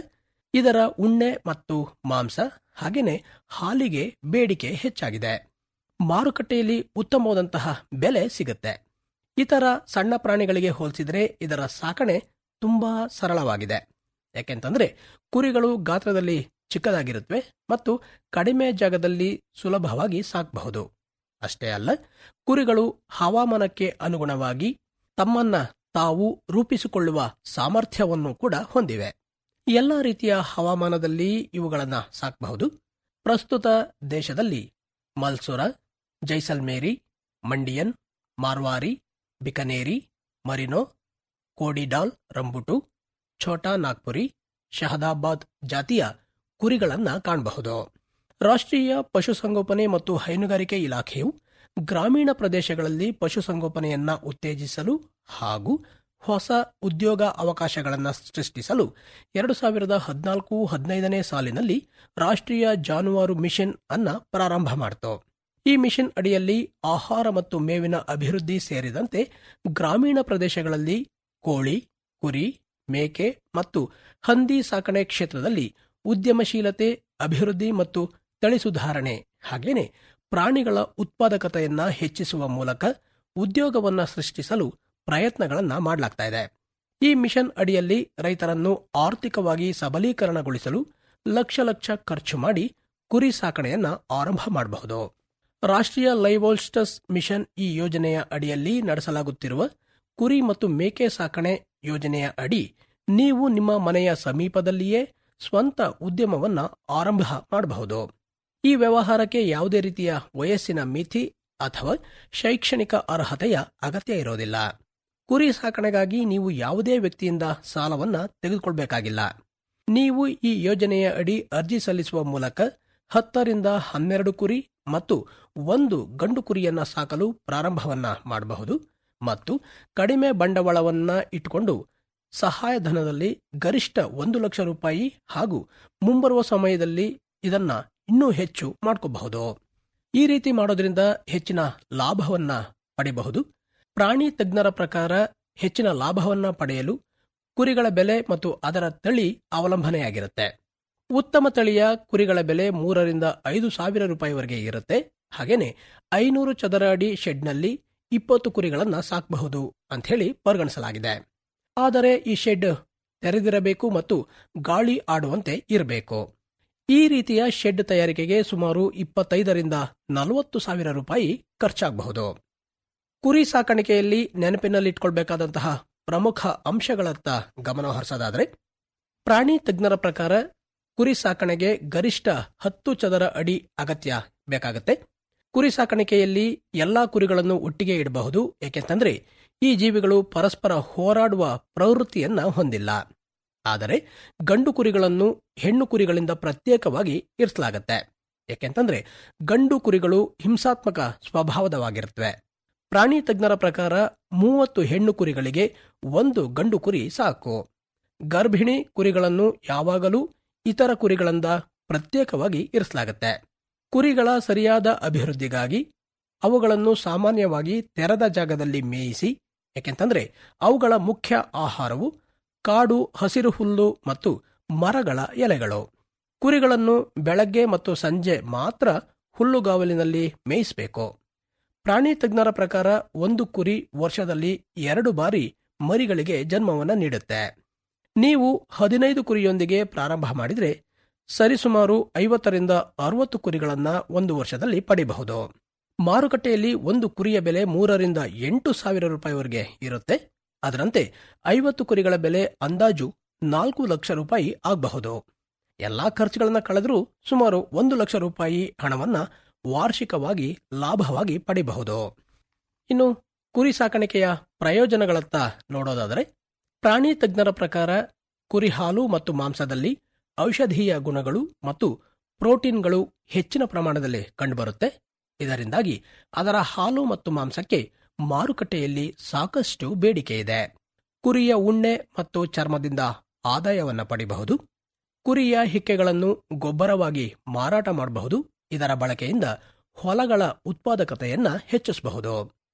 ಇದರ ಉಣ್ಣೆ ಮತ್ತು ಮಾಂಸ ಹಾಗೇನೆ ಹಾಲಿಗೆ ಬೇಡಿಕೆ ಹೆಚ್ಚಾಗಿದೆ ಮಾರುಕಟ್ಟೆಯಲ್ಲಿ ಉತ್ತಮವಾದಂತಹ ಬೆಲೆ ಸಿಗುತ್ತೆ ಇತರ ಸಣ್ಣ ಪ್ರಾಣಿಗಳಿಗೆ ಹೋಲಿಸಿದರೆ ಇದರ ಸಾಕಣೆ ತುಂಬಾ ಸರಳವಾಗಿದೆ ಯಾಕೆಂತಂದ್ರೆ ಕುರಿಗಳು ಗಾತ್ರದಲ್ಲಿ ಚಿಕ್ಕದಾಗಿರುತ್ತವೆ ಮತ್ತು ಕಡಿಮೆ ಜಾಗದಲ್ಲಿ ಸುಲಭವಾಗಿ ಸಾಕಬಹುದು ಅಷ್ಟೇ ಅಲ್ಲ ಕುರಿಗಳು ಹವಾಮಾನಕ್ಕೆ ಅನುಗುಣವಾಗಿ ತಮ್ಮನ್ನ ತಾವು ರೂಪಿಸಿಕೊಳ್ಳುವ ಸಾಮರ್ಥ್ಯವನ್ನು ಕೂಡ ಹೊಂದಿವೆ ಎಲ್ಲ ರೀತಿಯ ಹವಾಮಾನದಲ್ಲಿ ಇವುಗಳನ್ನ ಸಾಕಬಹುದು ಪ್ರಸ್ತುತ ದೇಶದಲ್ಲಿ ಮಲ್ಸುರ ಜೈಸಲ್ಮೇರಿ ಮಂಡಿಯನ್ ಮಾರ್ವಾರಿ ಬಿಕನೇರಿ ಮರಿನೋ ಕೋಡಿಡಾಲ್ ರಂಬುಟು ಛೋಟಾ ನಾಗ್ಪುರಿ ಶಹದಾಬಾದ್ ಜಾತಿಯ ಕುರಿಗಳನ್ನ ಕಾಣಬಹುದು ರಾಷ್ಟ್ರೀಯ ಪಶುಸಂಗೋಪನೆ ಮತ್ತು ಹೈನುಗಾರಿಕೆ ಇಲಾಖೆಯು ಗ್ರಾಮೀಣ ಪ್ರದೇಶಗಳಲ್ಲಿ ಪಶುಸಂಗೋಪನೆಯನ್ನ ಉತ್ತೇಜಿಸಲು ಹಾಗೂ ಹೊಸ ಉದ್ಯೋಗ ಅವಕಾಶಗಳನ್ನು ಸೃಷ್ಟಿಸಲು ಎರಡು ಸಾವಿರದ ಹದಿನಾಲ್ಕು ಹದಿನೈದನೇ ಸಾಲಿನಲ್ಲಿ ರಾಷ್ಟ್ರೀಯ ಜಾನುವಾರು ಮಿಷನ್ ಅನ್ನ ಪ್ರಾರಂಭ ಮಾಡಿತು ಈ ಮಿಷನ್ ಅಡಿಯಲ್ಲಿ ಆಹಾರ ಮತ್ತು ಮೇವಿನ ಅಭಿವೃದ್ಧಿ ಸೇರಿದಂತೆ ಗ್ರಾಮೀಣ ಪ್ರದೇಶಗಳಲ್ಲಿ ಕೋಳಿ ಕುರಿ ಮೇಕೆ ಮತ್ತು ಹಂದಿ ಸಾಕಣೆ ಕ್ಷೇತ್ರದಲ್ಲಿ ಉದ್ಯಮಶೀಲತೆ ಅಭಿವೃದ್ಧಿ ಮತ್ತು ತಳಿ ಸುಧಾರಣೆ ಹಾಗೇನೆ ಪ್ರಾಣಿಗಳ ಉತ್ಪಾದಕತೆಯನ್ನ ಹೆಚ್ಚಿಸುವ ಮೂಲಕ ಉದ್ಯೋಗವನ್ನ ಸೃಷ್ಟಿಸಲು ಪ್ರಯತ್ನಗಳನ್ನ ಮಾಡಲಾಗ್ತಾ ಇದೆ ಈ ಮಿಷನ್ ಅಡಿಯಲ್ಲಿ ರೈತರನ್ನು ಆರ್ಥಿಕವಾಗಿ ಸಬಲೀಕರಣಗೊಳಿಸಲು ಲಕ್ಷ ಲಕ್ಷ ಖರ್ಚು ಮಾಡಿ ಕುರಿ ಸಾಕಣೆಯನ್ನ ಆರಂಭ ಮಾಡಬಹುದು ರಾಷ್ಟ್ರೀಯ ಲೈವೋಲ್ಸ್ಟಸ್ ಮಿಷನ್ ಈ ಯೋಜನೆಯ ಅಡಿಯಲ್ಲಿ ನಡೆಸಲಾಗುತ್ತಿರುವ ಕುರಿ ಮತ್ತು ಮೇಕೆ ಸಾಕಣೆ ಯೋಜನೆಯ ಅಡಿ ನೀವು ನಿಮ್ಮ ಮನೆಯ ಸಮೀಪದಲ್ಲಿಯೇ ಸ್ವಂತ ಉದ್ಯಮವನ್ನ ಆರಂಭ ಮಾಡಬಹುದು ಈ ವ್ಯವಹಾರಕ್ಕೆ ಯಾವುದೇ ರೀತಿಯ ವಯಸ್ಸಿನ ಮಿತಿ ಅಥವಾ ಶೈಕ್ಷಣಿಕ ಅರ್ಹತೆಯ ಅಗತ್ಯ ಇರೋದಿಲ್ಲ ಕುರಿ ಸಾಕಣೆಗಾಗಿ ನೀವು ಯಾವುದೇ ವ್ಯಕ್ತಿಯಿಂದ ಸಾಲವನ್ನ ತೆಗೆದುಕೊಳ್ಬೇಕಾಗಿಲ್ಲ ನೀವು ಈ ಯೋಜನೆಯ ಅಡಿ ಅರ್ಜಿ ಸಲ್ಲಿಸುವ ಮೂಲಕ ಹತ್ತರಿಂದ ಹನ್ನೆರಡು ಕುರಿ ಮತ್ತು ಒಂದು ಗಂಡು ಕುರಿಯನ್ನ ಸಾಕಲು ಪ್ರಾರಂಭವನ್ನ ಮಾಡಬಹುದು ಮತ್ತು ಕಡಿಮೆ ಬಂಡವಾಳವನ್ನ ಇಟ್ಟುಕೊಂಡು ಸಹಾಯಧನದಲ್ಲಿ ಗರಿಷ್ಠ ಒಂದು ಲಕ್ಷ ರೂಪಾಯಿ ಹಾಗೂ ಮುಂಬರುವ ಸಮಯದಲ್ಲಿ ಇದನ್ನ ಇನ್ನೂ ಹೆಚ್ಚು ಮಾಡ್ಕೋಬಹುದು ಈ ರೀತಿ ಮಾಡೋದ್ರಿಂದ ಹೆಚ್ಚಿನ ಲಾಭವನ್ನ ಪಡೆಯಬಹುದು ಪ್ರಾಣಿ ತಜ್ಞರ ಪ್ರಕಾರ ಹೆಚ್ಚಿನ ಲಾಭವನ್ನ ಪಡೆಯಲು ಕುರಿಗಳ ಬೆಲೆ ಮತ್ತು ಅದರ ತಳಿ ಅವಲಂಬನೆಯಾಗಿರುತ್ತೆ ಉತ್ತಮ ತಳಿಯ ಕುರಿಗಳ ಬೆಲೆ ಮೂರರಿಂದ ಐದು ಸಾವಿರ ರೂಪಾಯಿವರೆಗೆ ಇರುತ್ತೆ ಹಾಗೇನೆ ಐನೂರು ಚದರ ಅಡಿ ಶೆಡ್ನಲ್ಲಿ ಇಪ್ಪತ್ತು ಕುರಿಗಳನ್ನ ಸಾಕಬಹುದು ಅಂತ ಹೇಳಿ ಪರಿಗಣಿಸಲಾಗಿದೆ ಆದರೆ ಈ ಶೆಡ್ ತೆರೆದಿರಬೇಕು ಮತ್ತು ಗಾಳಿ ಆಡುವಂತೆ ಇರಬೇಕು ಈ ರೀತಿಯ ಶೆಡ್ ತಯಾರಿಕೆಗೆ ಸುಮಾರು ಇಪ್ಪತ್ತೈದರಿಂದ ನಲವತ್ತು ಸಾವಿರ ರೂಪಾಯಿ ಖರ್ಚಾಗಬಹುದು ಕುರಿ ಸಾಕಾಣಿಕೆಯಲ್ಲಿ ನೆನಪಿನಲ್ಲಿಟ್ಕೊಳ್ಬೇಕಾದಂತಹ ಪ್ರಮುಖ ಅಂಶಗಳತ್ತ ಗಮನ ಹರಿಸೋದಾದ್ರೆ ಪ್ರಾಣಿ ತಜ್ಞರ ಪ್ರಕಾರ ಕುರಿ ಸಾಕಣೆಗೆ ಗರಿಷ್ಠ ಹತ್ತು ಚದರ ಅಡಿ ಅಗತ್ಯ ಬೇಕಾಗುತ್ತೆ ಕುರಿ ಸಾಕಾಣಿಕೆಯಲ್ಲಿ ಎಲ್ಲಾ ಕುರಿಗಳನ್ನು ಒಟ್ಟಿಗೆ ಇಡಬಹುದು ಏಕೆಂತಂದ್ರೆ ಈ ಜೀವಿಗಳು ಪರಸ್ಪರ ಹೋರಾಡುವ ಪ್ರವೃತ್ತಿಯನ್ನ ಹೊಂದಿಲ್ಲ ಆದರೆ ಗಂಡು ಕುರಿಗಳನ್ನು ಹೆಣ್ಣು ಕುರಿಗಳಿಂದ ಪ್ರತ್ಯೇಕವಾಗಿ ಇರಿಸಲಾಗತ್ತೆ ಏಕೆಂತಂದ್ರೆ ಗಂಡು ಕುರಿಗಳು ಹಿಂಸಾತ್ಮಕ ಸ್ವಭಾವದವಾಗಿರುತ್ತವೆ ಪ್ರಾಣಿ ತಜ್ಞರ ಪ್ರಕಾರ ಮೂವತ್ತು ಹೆಣ್ಣು ಕುರಿಗಳಿಗೆ ಒಂದು ಗಂಡು ಕುರಿ ಸಾಕು ಗರ್ಭಿಣಿ ಕುರಿಗಳನ್ನು ಯಾವಾಗಲೂ ಇತರ ಕುರಿಗಳಿಂದ ಪ್ರತ್ಯೇಕವಾಗಿ ಇರಿಸಲಾಗುತ್ತೆ ಕುರಿಗಳ ಸರಿಯಾದ ಅಭಿವೃದ್ಧಿಗಾಗಿ ಅವುಗಳನ್ನು ಸಾಮಾನ್ಯವಾಗಿ ತೆರೆದ ಜಾಗದಲ್ಲಿ ಮೇಯಿಸಿ ಯಾಕೆಂತಂದ್ರೆ ಅವುಗಳ ಮುಖ್ಯ ಆಹಾರವು ಕಾಡು ಹಸಿರು ಹುಲ್ಲು ಮತ್ತು ಮರಗಳ ಎಲೆಗಳು ಕುರಿಗಳನ್ನು ಬೆಳಗ್ಗೆ ಮತ್ತು ಸಂಜೆ ಮಾತ್ರ ಹುಲ್ಲುಗಾವಲಿನಲ್ಲಿ ಮೇಯಿಸಬೇಕು ಪ್ರಾಣಿ ತಜ್ಞರ ಪ್ರಕಾರ ಒಂದು ಕುರಿ ವರ್ಷದಲ್ಲಿ ಎರಡು ಬಾರಿ ಮರಿಗಳಿಗೆ ಜನ್ಮವನ್ನು ನೀಡುತ್ತೆ ನೀವು ಹದಿನೈದು ಕುರಿಯೊಂದಿಗೆ ಪ್ರಾರಂಭ ಮಾಡಿದ್ರೆ ಸರಿಸುಮಾರು ಐವತ್ತರಿಂದ ಅರವತ್ತು ಕುರಿಗಳನ್ನ ಒಂದು ವರ್ಷದಲ್ಲಿ ಪಡೆಯಬಹುದು ಮಾರುಕಟ್ಟೆಯಲ್ಲಿ ಒಂದು ಕುರಿಯ ಬೆಲೆ ಮೂರರಿಂದ ಎಂಟು ಸಾವಿರ ರೂಪಾಯಿವರೆಗೆ ಇರುತ್ತೆ ಅದರಂತೆ ಐವತ್ತು ಕುರಿಗಳ ಬೆಲೆ ಅಂದಾಜು ನಾಲ್ಕು ಲಕ್ಷ ರೂಪಾಯಿ ಆಗಬಹುದು ಎಲ್ಲಾ ಖರ್ಚುಗಳನ್ನ ಕಳೆದರೂ ಸುಮಾರು ಒಂದು ಲಕ್ಷ ರೂಪಾಯಿ ಹಣವನ್ನ ವಾರ್ಷಿಕವಾಗಿ ಲಾಭವಾಗಿ ಪಡೆಯಬಹುದು ಇನ್ನು ಕುರಿ ಸಾಕಾಣಿಕೆಯ ಪ್ರಯೋಜನಗಳತ್ತ ನೋಡೋದಾದರೆ ಪ್ರಾಣಿ ತಜ್ಞರ ಪ್ರಕಾರ ಕುರಿ ಹಾಲು ಮತ್ತು ಮಾಂಸದಲ್ಲಿ ಔಷಧೀಯ ಗುಣಗಳು ಮತ್ತು ಪ್ರೋಟೀನ್ಗಳು ಹೆಚ್ಚಿನ ಪ್ರಮಾಣದಲ್ಲಿ ಕಂಡುಬರುತ್ತೆ ಇದರಿಂದಾಗಿ ಅದರ ಹಾಲು ಮತ್ತು ಮಾಂಸಕ್ಕೆ ಮಾರುಕಟ್ಟೆಯಲ್ಲಿ ಸಾಕಷ್ಟು ಬೇಡಿಕೆ ಇದೆ ಕುರಿಯ ಉಣ್ಣೆ ಮತ್ತು ಚರ್ಮದಿಂದ ಆದಾಯವನ್ನ ಪಡೆಯಬಹುದು ಕುರಿಯ ಹಿಕ್ಕೆಗಳನ್ನು ಗೊಬ್ಬರವಾಗಿ ಮಾರಾಟ ಮಾಡಬಹುದು ಇದರ ಬಳಕೆಯಿಂದ ಹೊಲಗಳ ಉತ್ಪಾದಕತೆಯನ್ನ ಹೆಚ್ಚಿಸಬಹುದು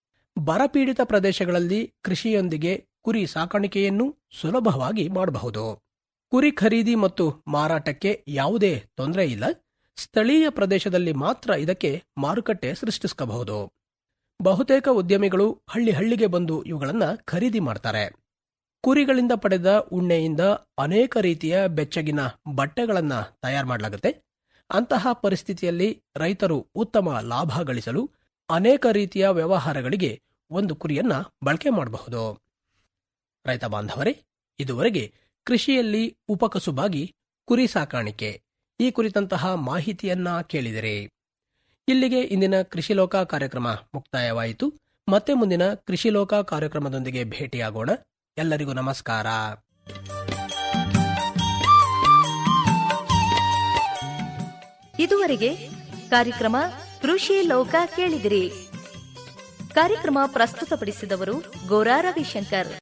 ಬರಪೀಡಿತ ಪ್ರದೇಶಗಳಲ್ಲಿ ಕೃಷಿಯೊಂದಿಗೆ ಕುರಿ ಸಾಕಾಣಿಕೆಯನ್ನು ಸುಲಭವಾಗಿ ಮಾಡಬಹುದು ಕುರಿ ಖರೀದಿ ಮತ್ತು ಮಾರಾಟಕ್ಕೆ ಯಾವುದೇ ತೊಂದರೆ ಇಲ್ಲ ಸ್ಥಳೀಯ ಪ್ರದೇಶದಲ್ಲಿ ಮಾತ್ರ ಇದಕ್ಕೆ ಮಾರುಕಟ್ಟೆ ಸೃಷ್ಟಿಸಬಹುದು ಬಹುತೇಕ ಉದ್ಯಮಿಗಳು ಹಳ್ಳಿ ಹಳ್ಳಿಗೆ ಬಂದು ಇವುಗಳನ್ನ ಖರೀದಿ ಮಾಡ್ತಾರೆ ಕುರಿಗಳಿಂದ ಪಡೆದ ಉಣ್ಣೆಯಿಂದ ಅನೇಕ ರೀತಿಯ ಬೆಚ್ಚಗಿನ ಬಟ್ಟೆಗಳನ್ನ ತಯಾರು ಮಾಡಲಾಗುತ್ತೆ ಅಂತಹ ಪರಿಸ್ಥಿತಿಯಲ್ಲಿ ರೈತರು ಉತ್ತಮ ಲಾಭ ಗಳಿಸಲು ಅನೇಕ ರೀತಿಯ ವ್ಯವಹಾರಗಳಿಗೆ ಒಂದು ಕುರಿಯನ್ನ ಬಳಕೆ ಮಾಡಬಹುದು ರೈತ ಬಾಂಧವರೇ ಇದುವರೆಗೆ ಕೃಷಿಯಲ್ಲಿ ಉಪಕಸುಬಾಗಿ ಕುರಿ ಸಾಕಾಣಿಕೆ ಈ ಕುರಿತಂತಹ ಮಾಹಿತಿಯನ್ನ ಕೇಳಿದಿರಿ ಇಲ್ಲಿಗೆ ಇಂದಿನ ಕೃಷಿ ಲೋಕ ಕಾರ್ಯಕ್ರಮ ಮುಕ್ತಾಯವಾಯಿತು ಮತ್ತೆ ಮುಂದಿನ ಕೃಷಿ ಲೋಕ ಕಾರ್ಯಕ್ರಮದೊಂದಿಗೆ ಭೇಟಿಯಾಗೋಣ ಎಲ್ಲರಿಗೂ ನಮಸ್ಕಾರ ಇದುವರೆಗೆ ಕಾರ್ಯಕ್ರಮ ಕೃಷಿ ಲೋಕ ಕೇಳಿದಿರಿ ಕಾರ್ಯಕ್ರಮ ಪ್ರಸ್ತುತಪಡಿಸಿದವರು ಗೋರಾ ರವಿಶಂಕರ್